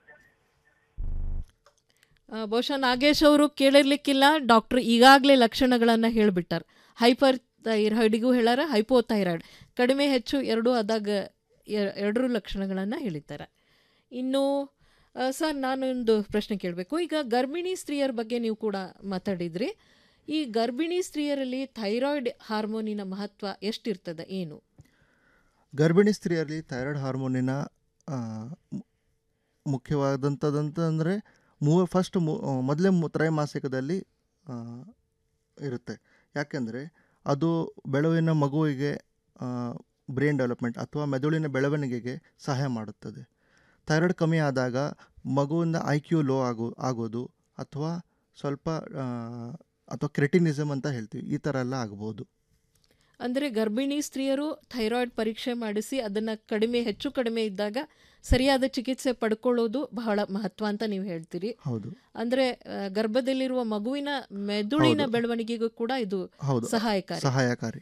ಆ, ಬಹುಶಃ ನಾಗೇಶ್ ಅವರು ಕೇಳಿರ್ಲಿಕ್ಕಿಲ್ಲ ಡಾಕ್ಟರ್ ಈಗಾಗಲೇ ಲಕ್ಷಣಗಳನ್ನು ಹೇಳಿಬಿಟ್ಟಾರ ಹೈಪರ್ ಥೈರಾಯ್ಡಿಗೂ ಹೇಳಾರ ಹೈಪೋ ಥೈರಾಯ್ಡ್ ಕಡಿಮೆ ಹೆಚ್ಚು ಎರಡೂ ಆದಾಗ ಎ- ಎರಡರೂ ಲಕ್ಷಣಗಳನ್ನು ಹೇಳಿದ್ದಾರೆ ಇನ್ನು ಆ, ಸರ್ ನಾನೊಂದು ಪ್ರಶ್ನೆ ಕೇಳಬೇಕು ಈಗ ಗರ್ಭಿಣಿ ಸ್ತ್ರೀಯರ ಬಗ್ಗೆ ನೀವು ಕೂಡ ಮಾತಾಡಿದ್ರಿ ಈ ಗರ್ಭಿಣಿ ಸ್ತ್ರೀಯರಲ್ಲಿ ಥೈರಾಯ್ಡ್ ಹಾರ್ಮೋನಿನ ಮಹತ್ವ ಎಷ್ಟಿರ್ತದೆ ಏನು ಗರ್ಭಿಣಿ ಸ್ತ್ರೀಯರಲ್ಲಿ ಥೈರಾಯ್ಡ್ ಹಾರ್ಮೋನಿನ ಆ, ಮು- ಮುಖ್ಯವಾದಂಥದ್ದಂತಂದರೆ ಮೂ ಫಸ್ಟ್ ಮು ಮೊದಲೇ ಮು ತ್ರೈಮಾಸಿಕದಲ್ಲಿ ಆ, ಇರುತ್ತೆ ಯಾಕೆಂದರೆ ಅದು ಬೆಳವಿನ ಮಗುವಿಗೆ ಬ್ರೈನ್ ಡೆವಲಪ್ಮೆಂಟ್ ಅಥವಾ ಮೆದುಳಿನ ಬೆಳವಣಿಗೆಗೆ ಸಹಾಯ ಮಾಡುತ್ತದೆ ಥೈರಾಯ್ಡ್ ಕಮ್ಮಿ ಆದಾಗ ಮಗುವಿನ ಐ ಕ್ಯೂ ಲೋ ಆಗೋ ಆಗೋದು ಅಥವಾ ಸ್ವಲ್ಪ ಆ, ಅಥವಾ ಕ್ರೆಟಿನಿಸಮ್ ಅಂತ ಹೇಳ್ತೀವಿ ಈ ಥರ ಎಲ್ಲ ಆಗ್ಬೋದು ಅಂದರೆ ಗರ್ಭಿಣಿ ಸ್ತ್ರೀಯರು ಥೈರಾಯ್ಡ್ ಪರೀಕ್ಷೆ ಮಾಡಿಸಿ ಅದನ್ನು ಕಡಿಮೆ ಹೆಚ್ಚು ಕಡಿಮೆ ಇದ್ದಾಗ ಸರಿಯಾದ ಚಿಕಿತ್ಸೆ ಪಡ್ಕೊಳ್ಳೋದು ಬಹಳ ಮಹತ್ವ ಅಂತ ನೀವು ಹೇಳ್ತೀರಿ ಹೌದು ಅಂದರೆ ಆ, ಗರ್ಭದಲ್ಲಿರುವ ಮಗುವಿನ ಮೆದುಳಿನ ಹೌದು. ಬೆಳವಣಿಗೆಗೂ ಕೂಡ ಇದು ಹೌದು ಸಹಾಯಕಾರಿ ಸಹಾಯಕಾರಿ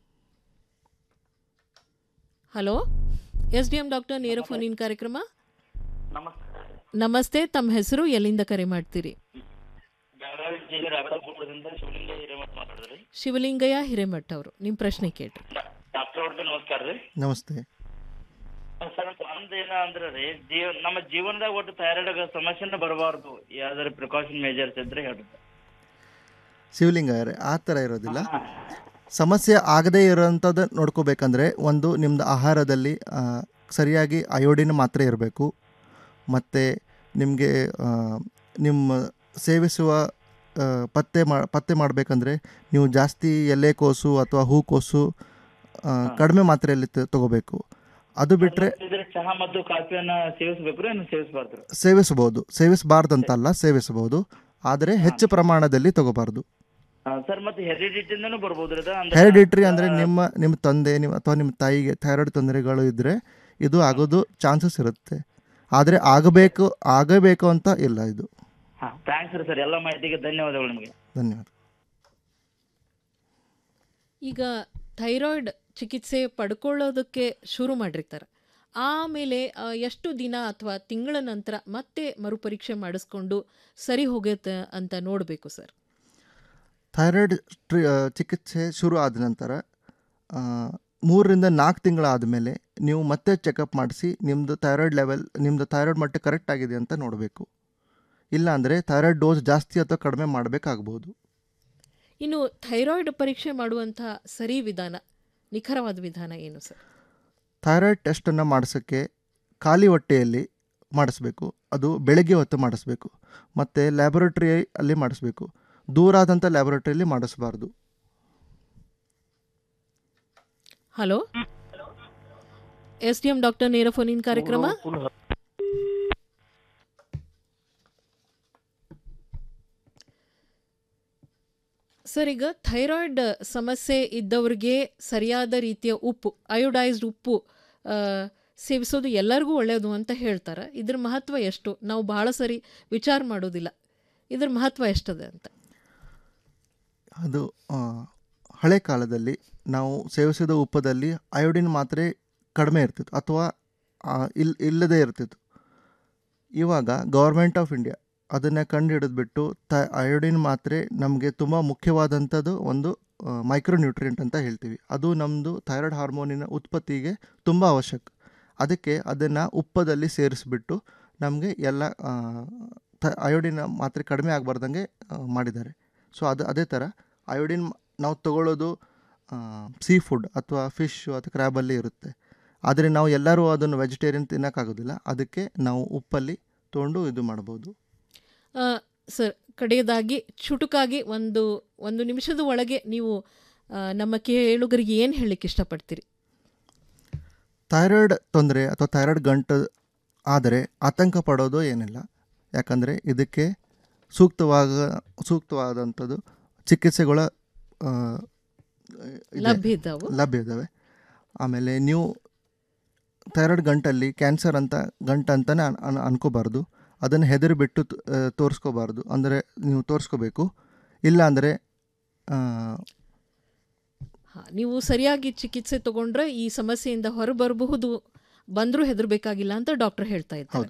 hello S D M doctor ನೇರ ಫೋನ್ ಇನ್ ಕಾರ್ಯಕ್ರಮ ನಮಸ್ತೆ ನಮಸ್ತೆ ತಮ್ಮ ಹೆಸರು ಎಲ್ಲಿಂದ ಕರೆ ಮಾಡ್ತೀರಿ ಬೆಳಗಾವಿ ಜಿಲ್ಲೆ ರಾಘವಪುರದಿಂದ ಶಿವಲಿಂಗ ಹಿರೇಮಠ ಮಾತಾಡಿದ್ರಿ ಶಿವಲಿಂಗಯ್ಯ ಹಿರೇಮಠ ಅವರು ನಿಮ್ಮ ಪ್ರಶ್ನೆ ಕೇಳ್ರಿ ಡಾಕ್ಟರ್ ಅವ್ರಿಗೆ ನಮಸ್ಕಾರ ರೀ ನಮಸ್ತೆ ಸರ್ ಒಂದ್ ಏನ ಅಂದ್ರ ರೀ ಜೀವ ನಮ್ಮ ಜೀವನದಾಗ ಒಟ್ಟು ಥೈರಾಯ್ಡ್ ಸಮಸ್ಯೆನ ಬರಬಾರ್ದು ಯಾವ್ದಾರ ಪ್ರಿಕಾಷನ್ ಮೇಜರ್ಸ್ ಇದ್ರೆ ಹೇಳ್ರಿ ಶಿವಲಿಂಗ ಅವರೇ ಆ ಥರ ಇರೋದಿಲ್ಲ ಸಮಸ್ಯೆ ಆಗದೇ ಇರೋಂಥದ್ದು ನೋಡ್ಕೋಬೇಕಂದ್ರೆ ಒಂದು ನಿಮ್ಮದು ಆಹಾರದಲ್ಲಿ ಆ, ಸರಿಯಾಗಿ ಅಯೋಡಿನ್ ಮಾತ್ರೆ ಇರಬೇಕು ಮತ್ತು ನಿಮಗೆ ನಿಮ್ಮ ಸೇವಿಸುವ ಆ, ಪತ್ತೆ ಮಾ ಪತ್ತೆ ಮಾಡಬೇಕಂದ್ರೆ ನೀವು ಜಾಸ್ತಿ ಎಲೆಕೋಸು ಅಥವಾ ಹೂಕೋಸು ಆ, ಕಡಿಮೆ ಮಾತ್ರೆಯಲ್ಲಿ ತ- ತಗೋಬೇಕು ಅದು ಬಿಟ್ಟರೆ ಇದ್ರೆ ಚಹಾ ಮತ್ತು ಕಾಫಿಯನ್ನ ಸೇವಿಸ್ಬೇಕ್ರಿ ಏನು ಸೇವಿಸಬಾರ್ದು ಸೇವಿಸಬಹುದು ಸೇವಿಸಬಾರ್ದಂತಲ್ಲ ಸೇವಿಸಬಹುದು ಆದರೆ ಹೆಚ್ಚು ಪ್ರಮಾಣದಲ್ಲಿ ತಗೋಬಾರ್ದು ಸರ್ ಮತ್ತೆ ಹೆರಿಡಿಟಿಂದನೂ ಬರ್ಬೋದ್ರಿ ಅದ ಅಂದ್ರೆ ಹೆರಿಡಿಟ್ರಿ ಅಂದರೆ ನಿಮ್ಮ ನಿಮ್ಮ ತಂದೆ ನಿಮ್ಮ ಅಥವಾ ನಿಮ್ಮ ತಾಯಿಗೆ ಥೈರಾಯ್ಡ್ ತೊಂದರೆಗಳು ಇದ್ದರೆ ಇದು ಆಗೋದು ಚಾನ್ಸಸ್ ಇರುತ್ತೆ ಆದರೆ ಆಗಬೇಕು ಆಗಬೇಕು ಅಂತ ಇಲ್ಲ ಇದು ಹಾ ಥ್ಯಾಂಕ್ಸ್ ರೀ ಸರ್ ಎಲ್ಲ ಮಾಹಿತಿಗೆ ಧನ್ಯವಾದಗಳು ನಿಮಗೆ ಧನ್ಯವಾದ ಈಗ ಥೈರಾಯ್ಡ್ ಚಿಕಿತ್ಸೆ ಪಡ್ಕೊಳ್ಳೋದಕ್ಕೆ ಶುರು ಮಾಡಿರ್ತಾರೆ ಆಮೇಲೆ ಆ, ಎಷ್ಟು ದಿನ ಅಥವಾ ತಿಂಗಳ ನಂತರ ಮತ್ತೆ ಮರುಪರೀಕ್ಷೆ ಮಾಡಿಸ್ಕೊಂಡು ಸರಿ ಹೋಗುತ್ತೆ ಅಂತ ನೋಡಬೇಕು ಸರ್ ಥೈರಾಯ್ಡ್ ಟ್ರಿ ಆ, ಚಿಕಿತ್ಸೆ ಶುರು ಆದ ನಂತರ ಆ, ಮೂರರಿಂದ ನಾಲ್ಕು ತಿಂಗಳಾದಮೇಲೆ ನೀವು ಮತ್ತೆ ಚೆಕಪ್ ಮಾಡಿಸಿ ನಿಮ್ಮದು ಥೈರಾಯ್ಡ್ ಲೆವೆಲ್ ನಿಮ್ಮದು ಥೈರಾಯ್ಡ್ ಮಟ್ಟ ಕರೆಕ್ಟ್ ಆಗಿದೆ ಅಂತ ನೋಡಬೇಕು ಇಲ್ಲಾಂದರೆ ಥೈರಾಯ್ಡ್ ಡೋಸ್ ಜಾಸ್ತಿ ಅಥವಾ ಕಡಿಮೆ ಮಾಡಬೇಕಾಗ್ಬೋದು ಇನ್ನು ಥೈರಾಯ್ಡ್ ಪರೀಕ್ಷೆ ಮಾಡುವಂಥ ಸರಿ ವಿಧಾನ ನಿಖರವಾದ ವಿಧಾನ ಏನು ಸರ್ ಥೈರಾಯ್ಡ್ ಟೆಸ್ಟನ್ನು ಮಾಡಿಸೋಕ್ಕೆ ಖಾಲಿ ಹೊಟ್ಟೆಯಲ್ಲಿ ಮಾಡಿಸ್ಬೇಕು ಅದು ಬೆಳಗ್ಗೆ ಹೊತ್ತು ಮಾಡಿಸ್ಬೇಕು ಮತ್ತು ಲ್ಯಾಬೊರೇಟ್ರಿ ಅಲ್ಲಿ ಮಾಡಿಸ್ಬೇಕು ದೂರ ಆದಂಥ ಲ್ಯಾಬೊರೇಟ್ರಿಯಲ್ಲಿ ಮಾಡಿಸಬಾರ್ದು hello S D M doctor ನೇರ ಫೋನ್ ಇನ್ ಕಾರ್ಯಕ್ರಮ ಸರ್ ಈಗ ಥೈರಾಯ್ಡ್ ಸಮಸ್ಯೆ ಇದ್ದವ್ರಿಗೆ ಸರಿಯಾದ ರೀತಿಯ ಉಪ್ಪು ಅಯೋಡೈಸ್ಡ್ ಉಪ್ಪು ಆ, ಸೇವಿಸೋದು ಎಲ್ಲರಿಗೂ ಒಳ್ಳೆಯದು ಅಂತ ಹೇಳ್ತಾರೆ ಇದ್ರ ಮಹತ್ವ ಎಷ್ಟು ನಾವು ಬಹಳ ಸರಿ ವಿಚಾರ ಮಾಡೋದಿಲ್ಲ ಇದ್ರ ಮಹತ್ವ ಎಷ್ಟದೆ ಅಂತ ಅದು ಆ, ಹಳೆ ಕಾಲದಲ್ಲಿ ನಾವು ಸೇವಿಸಿದ ಉಪ್ಪದಲ್ಲಿ ಅಯೋಡಿನ್ ಮಾತ್ರೆ ಕಡಿಮೆ ಇರ್ತಿತ್ತು ಅಥವಾ ಆ, ಇಲ್ ಇಲ್ಲದೇ ಇರ್ತಿತ್ತು ಇವಾಗ ಗೌರ್ಮೆಂಟ್ ಆಫ್ ಇಂಡಿಯಾ ಅದನ್ನು ಕಂಡು ಹಿಡಿದ್ಬಿಟ್ಟು ತ ಅಯೋಡಿನ್ ಮಾತ್ರೆ ನಮಗೆ ತುಂಬ ಮುಖ್ಯವಾದಂಥದ್ದು ಒಂದು ಮೈಕ್ರೋ ನ್ಯೂಟ್ರಿಯೆಂಟ್ ಅಂತ ಹೇಳ್ತೀವಿ ಅದು ನಮ್ಮದು ಥೈರಾಯ್ಡ್ ಹಾರ್ಮೋನಿನ ಉತ್ಪತ್ತಿಗೆ ತುಂಬ ಅವಶ್ಯಕ ಅದಕ್ಕೆ ಅದನ್ನು ಉಪ್ಪದಲ್ಲಿ ಸೇರಿಸ್ಬಿಟ್ಟು ನಮಗೆ ಎಲ್ಲ ಆ, ಥ ಅಯೋಡಿನ ಮಾತ್ರೆ ಕಡಿಮೆ ಆಗಬಾರ್ದಂಗೆ ಮಾಡಿದ್ದಾರೆ ಸೊ ಅದು ಅದೇ ಥರ ಅಯೋಡಿನ್ ನಾವು ತಗೊಳ್ಳೋದು ಸೀ ಫುಡ್ ಅಥವಾ ಫಿಶ್ ಅಥವಾ ಕ್ರ್ಯಾಬಲ್ಲಿ ಇರುತ್ತೆ ಆದರೆ ನಾವು ಎಲ್ಲರೂ ಅದನ್ನು ವೆಜಿಟೇರಿಯನ್ ತಿನ್ನೋಕ್ಕಾಗೋದಿಲ್ಲ ಅದಕ್ಕೆ ನಾವು ಉಪ್ಪಲ್ಲಿ ತೊಗೊಂಡು ಇದು ಮಾಡ್ಬೋದು ಆ, ಸರ್ ಕಡೆಯದಾಗಿ ಚುಟುಕಾಗಿ ಒಂದು ಒಂದು ನಿಮಿಷದ ಒಳಗೆ ನೀವು ಆ, ನಮ್ಮ ಕೇಳುಗರಿಗೆ ಏನು ಹೇಳಲಿಕ್ಕೆ ಇಷ್ಟಪಡ್ತೀರಿ ಥೈರಾಯ್ಡ್ ತೊಂದರೆ ಅಥವಾ ಥೈರಾಯ್ಡ್ ಗಂಟು ಆದರೆ ಆತಂಕ ಪಡೋದು ಏನಿಲ್ಲ ಯಾಕಂದರೆ ಇದಕ್ಕೆ ಸೂಕ್ತವಾಗ ಸೂಕ್ತವಾದಂಥದ್ದು ಚಿಕಿತ್ಸೆಗಳ ಆ, ಇದೆ. ಲಭ್ಯ ಇದ್ದಾವು. ಲಭ್ಯ ಇದ್ದಾವೆ ಆಮೇಲೆ ನೀವು ಥೈರಾಯ್ಡ್ ಗಂಟಲ್ಲಿ ಕ್ಯಾನ್ಸರ್ ಅಂತ ಗಂಟು ಅಂತಲೇ ಅನ್ ಅನ್- ಅನ್ಕೋಬಾರ್ದು ಅದನ್ನು ಹೆದರಿ ಬಿಟ್ಟು ತೋರಿಸ್ಕೋಬಾರ್ದು ಅಂದರೆ ನೀವು ತೋರಿಸ್ಕೋಬೇಕು ಇಲ್ಲ ಅಂದರೆ ಹಾ, ನೀವು ಸರಿಯಾಗಿ ಚಿಕಿತ್ಸೆ ತಗೊಂಡ್ರೆ ಈ ಸಮಸ್ಯೆಯಿಂದ ಹೊರಬರಬಹುದು ಬಂದರೂ ಹೆದರಬೇಕಾಗಿಲ್ಲ ಅಂತ ಡಾಕ್ಟರ್ ಹೇಳ್ತಾ ಇದ್ದಾರೆ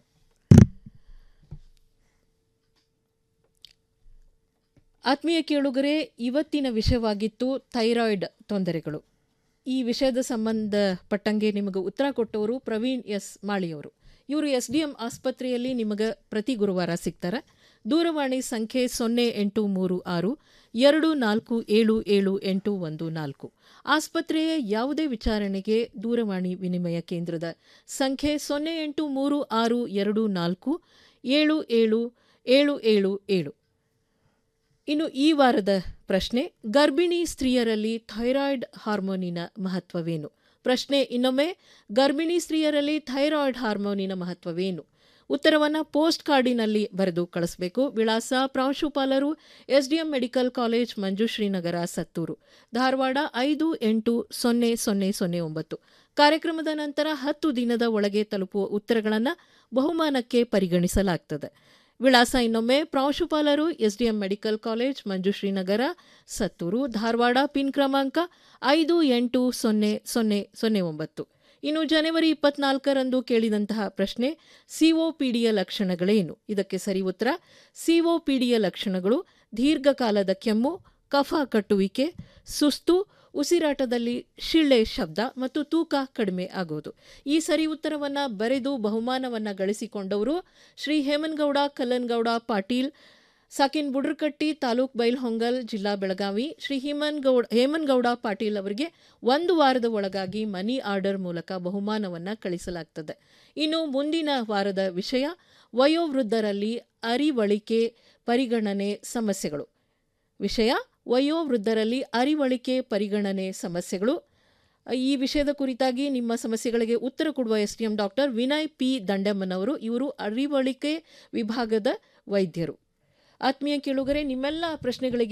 ಆತ್ಮೀಯ ಕೇಳುಗರೆ ಇವತ್ತಿನ ವಿಷಯವಾಗಿತ್ತು ಥೈರಾಯ್ಡ್ ತೊಂದರೆಗಳು ಈ ವಿಷಯದ ಸಂಬಂಧಪಟ್ಟಂಗೆ ನಿಮಗೆ ಉತ್ತರ ಕೊಟ್ಟವರು ಪ್ರವೀಣ್ ಎಸ್ ಮಾಳಿಯವರು ಇವರು ಎಸ್ ಡಿ ಎಂ ಆಸ್ಪತ್ರೆಯಲ್ಲಿ ನಿಮಗೆ ಪ್ರತಿ ಗುರುವಾರ ಸಿಗ್ತಾರೆ ದೂರವಾಣಿ ಸಂಖ್ಯೆ ಸೊನ್ನೆ ಎಂಟು ಮೂರು ಆರು ಎರಡು ನಾಲ್ಕು ಏಳು ಏಳು ಎಂಟು ಒಂದು ನಾಲ್ಕು ಆಸ್ಪತ್ರೆಯ ಯಾವುದೇ ವಿಚಾರಣೆಗೆ ದೂರವಾಣಿ ವಿನಿಮಯ ಕೇಂದ್ರದ ಸಂಖ್ಯೆ ಸೊನ್ನೆ ಎಂಟು ಮೂರು ಆರು ಎರಡು ನಾಲ್ಕು ಏಳು ಏಳು ಏಳು ಏಳು ಏಳು ಇನ್ನು ಈ ವಾರದ ಪ್ರಶ್ನೆ ಗರ್ಭಿಣಿ ಸ್ತ್ರೀಯರಲ್ಲಿ ಥೈರಾಯ್ಡ್ ಹಾರ್ಮೋನಿನ ಮಹತ್ವವೇನು ಪ್ರಶ್ನೆ ಇನ್ನೊಮ್ಮೆ ಗರ್ಭಿಣಿ ಸ್ತ್ರೀಯರಲ್ಲಿ ಥೈರಾಯ್ಡ್ ಹಾರ್ಮೋನಿನ ಮಹತ್ವವೇನು ಉತ್ತರವನ್ನು ಪೋಸ್ಟ್ ಕಾರ್ಡಿನಲ್ಲಿ ಬರೆದು ಕಳಿಸಬೇಕು ವಿಳಾಸ ಪ್ರಾಂಶುಪಾಲರು SDM medical college Manjushrinagar Sattur Dharwad ಐದು ಎಂಟು ಸೊನ್ನೆ ಸೊನ್ನೆ ಸೊನ್ನೆ ಒಂಬತ್ತು ಕಾರ್ಯಕ್ರಮದ ನಂತರ ಹತ್ತು ದಿನದ ಒಳಗೆ ತಲುಪುವ ಉತ್ತರಗಳನ್ನು ಬಹುಮಾನಕ್ಕೆ ಪರಿಗಣಿಸಲಾಗ್ತದೆ ವಿಳಾಸ ಇನ್ನೊಮ್ಮೆ ಪ್ರಾಂಶುಪಾಲರು SDM medical college Manjushrinagar Sattur Dharwad pin ಕ್ರಮಾಂಕ ಐದು ಎಂಟು ಸೊನ್ನೆ ಸೊನ್ನೆ ಸೊನ್ನೆ ಒಂಬತ್ತು ಇನ್ನು ಜನವರಿ ಇಪ್ಪತ್ನಾಲ್ಕರಂದು ಕೇಳಿದಂತಹ ಪ್ರಶ್ನೆ ಸಿಒಪಿಡಿಯ ಲಕ್ಷಣಗಳೇನು ಇದಕ್ಕೆ ಸರಿ ಉತ್ತರ ಸಿಒಪಿಡಿಯ ಲಕ್ಷಣಗಳು ದೀರ್ಘಕಾಲದ ಕೆಮ್ಮು ಕಫ ಕಟ್ಟುವಿಕೆ ಸುಸ್ತು ಉಸಿರಾಟದಲ್ಲಿ ಶಿಳ್ಳೆ ಶಬ್ದ ಮತ್ತು ತೂಕ ಕಡಿಮೆ ಆಗುವುದು ಈ ಸರಿ ಉತ್ತರವನ್ನ ಬರೆದು ಬಹುಮಾನವನ್ನ ಗಳಿಸಿಕೊಂಡವರು ಶ್ರೀ ಹೇಮನ್ಗೌಡ ಕಲ್ಲನ್ಗೌಡ ಪಾಟೀಲ್ ಸಾಕಿನ್ ಬುಡ್ರಕಟ್ಟಿ ತಾಲೂಕ್ ಬೈಲ್ಹೊಂಗಲ್ ಜಿಲ್ಲಾ ಬೆಳಗಾವಿ ಶ್ರೀ ಹೇಮನ್ಗೌಡ ಹೇಮನ್ಗೌಡ ಪಾಟೀಲ್ ಅವರಿಗೆ ಒಂದು ವಾರದ ಒಳಗಾಗಿ ಮನಿ ಆರ್ಡರ್ ಮೂಲಕ ಬಹುಮಾನವನ್ನ ಕಳಿಸಲಾಗ್ತದೆ ಇನ್ನು ಮುಂದಿನ ವಾರದ ವಿಷಯ ವಯೋವೃದ್ಧರಲ್ಲಿ ಅರಿವಳಿಕೆ ಪರಿಗಣನೆ ಸಮಸ್ಯೆಗಳು ವಿಷಯ ವಯೋವೃದ್ಧರಲ್ಲಿ ಅರಿವಳಿಕೆ ಪರಿಗಣನೆ ಸಮಸ್ಯೆಗಳು ಈ ವಿಷಯದ ಕುರಿತಾಗಿ ನಿಮ್ಮ ಸಮಸ್ಯೆಗಳಿಗೆ ಉತ್ತರ ಕೊಡುವ S D M doctor Vinay P ದಂಡಮ್ಮನವರು ಇವರು ಅರಿವಳಿಕೆ ವಿಭಾಗದ ವೈದ್ಯರು ಆತ್ಮೀಯ ಕೇಳುಗರೆ ನಿಮ್ಮೆಲ್ಲ ಪ್ರಶ್ನೆಗಳಿಗೆ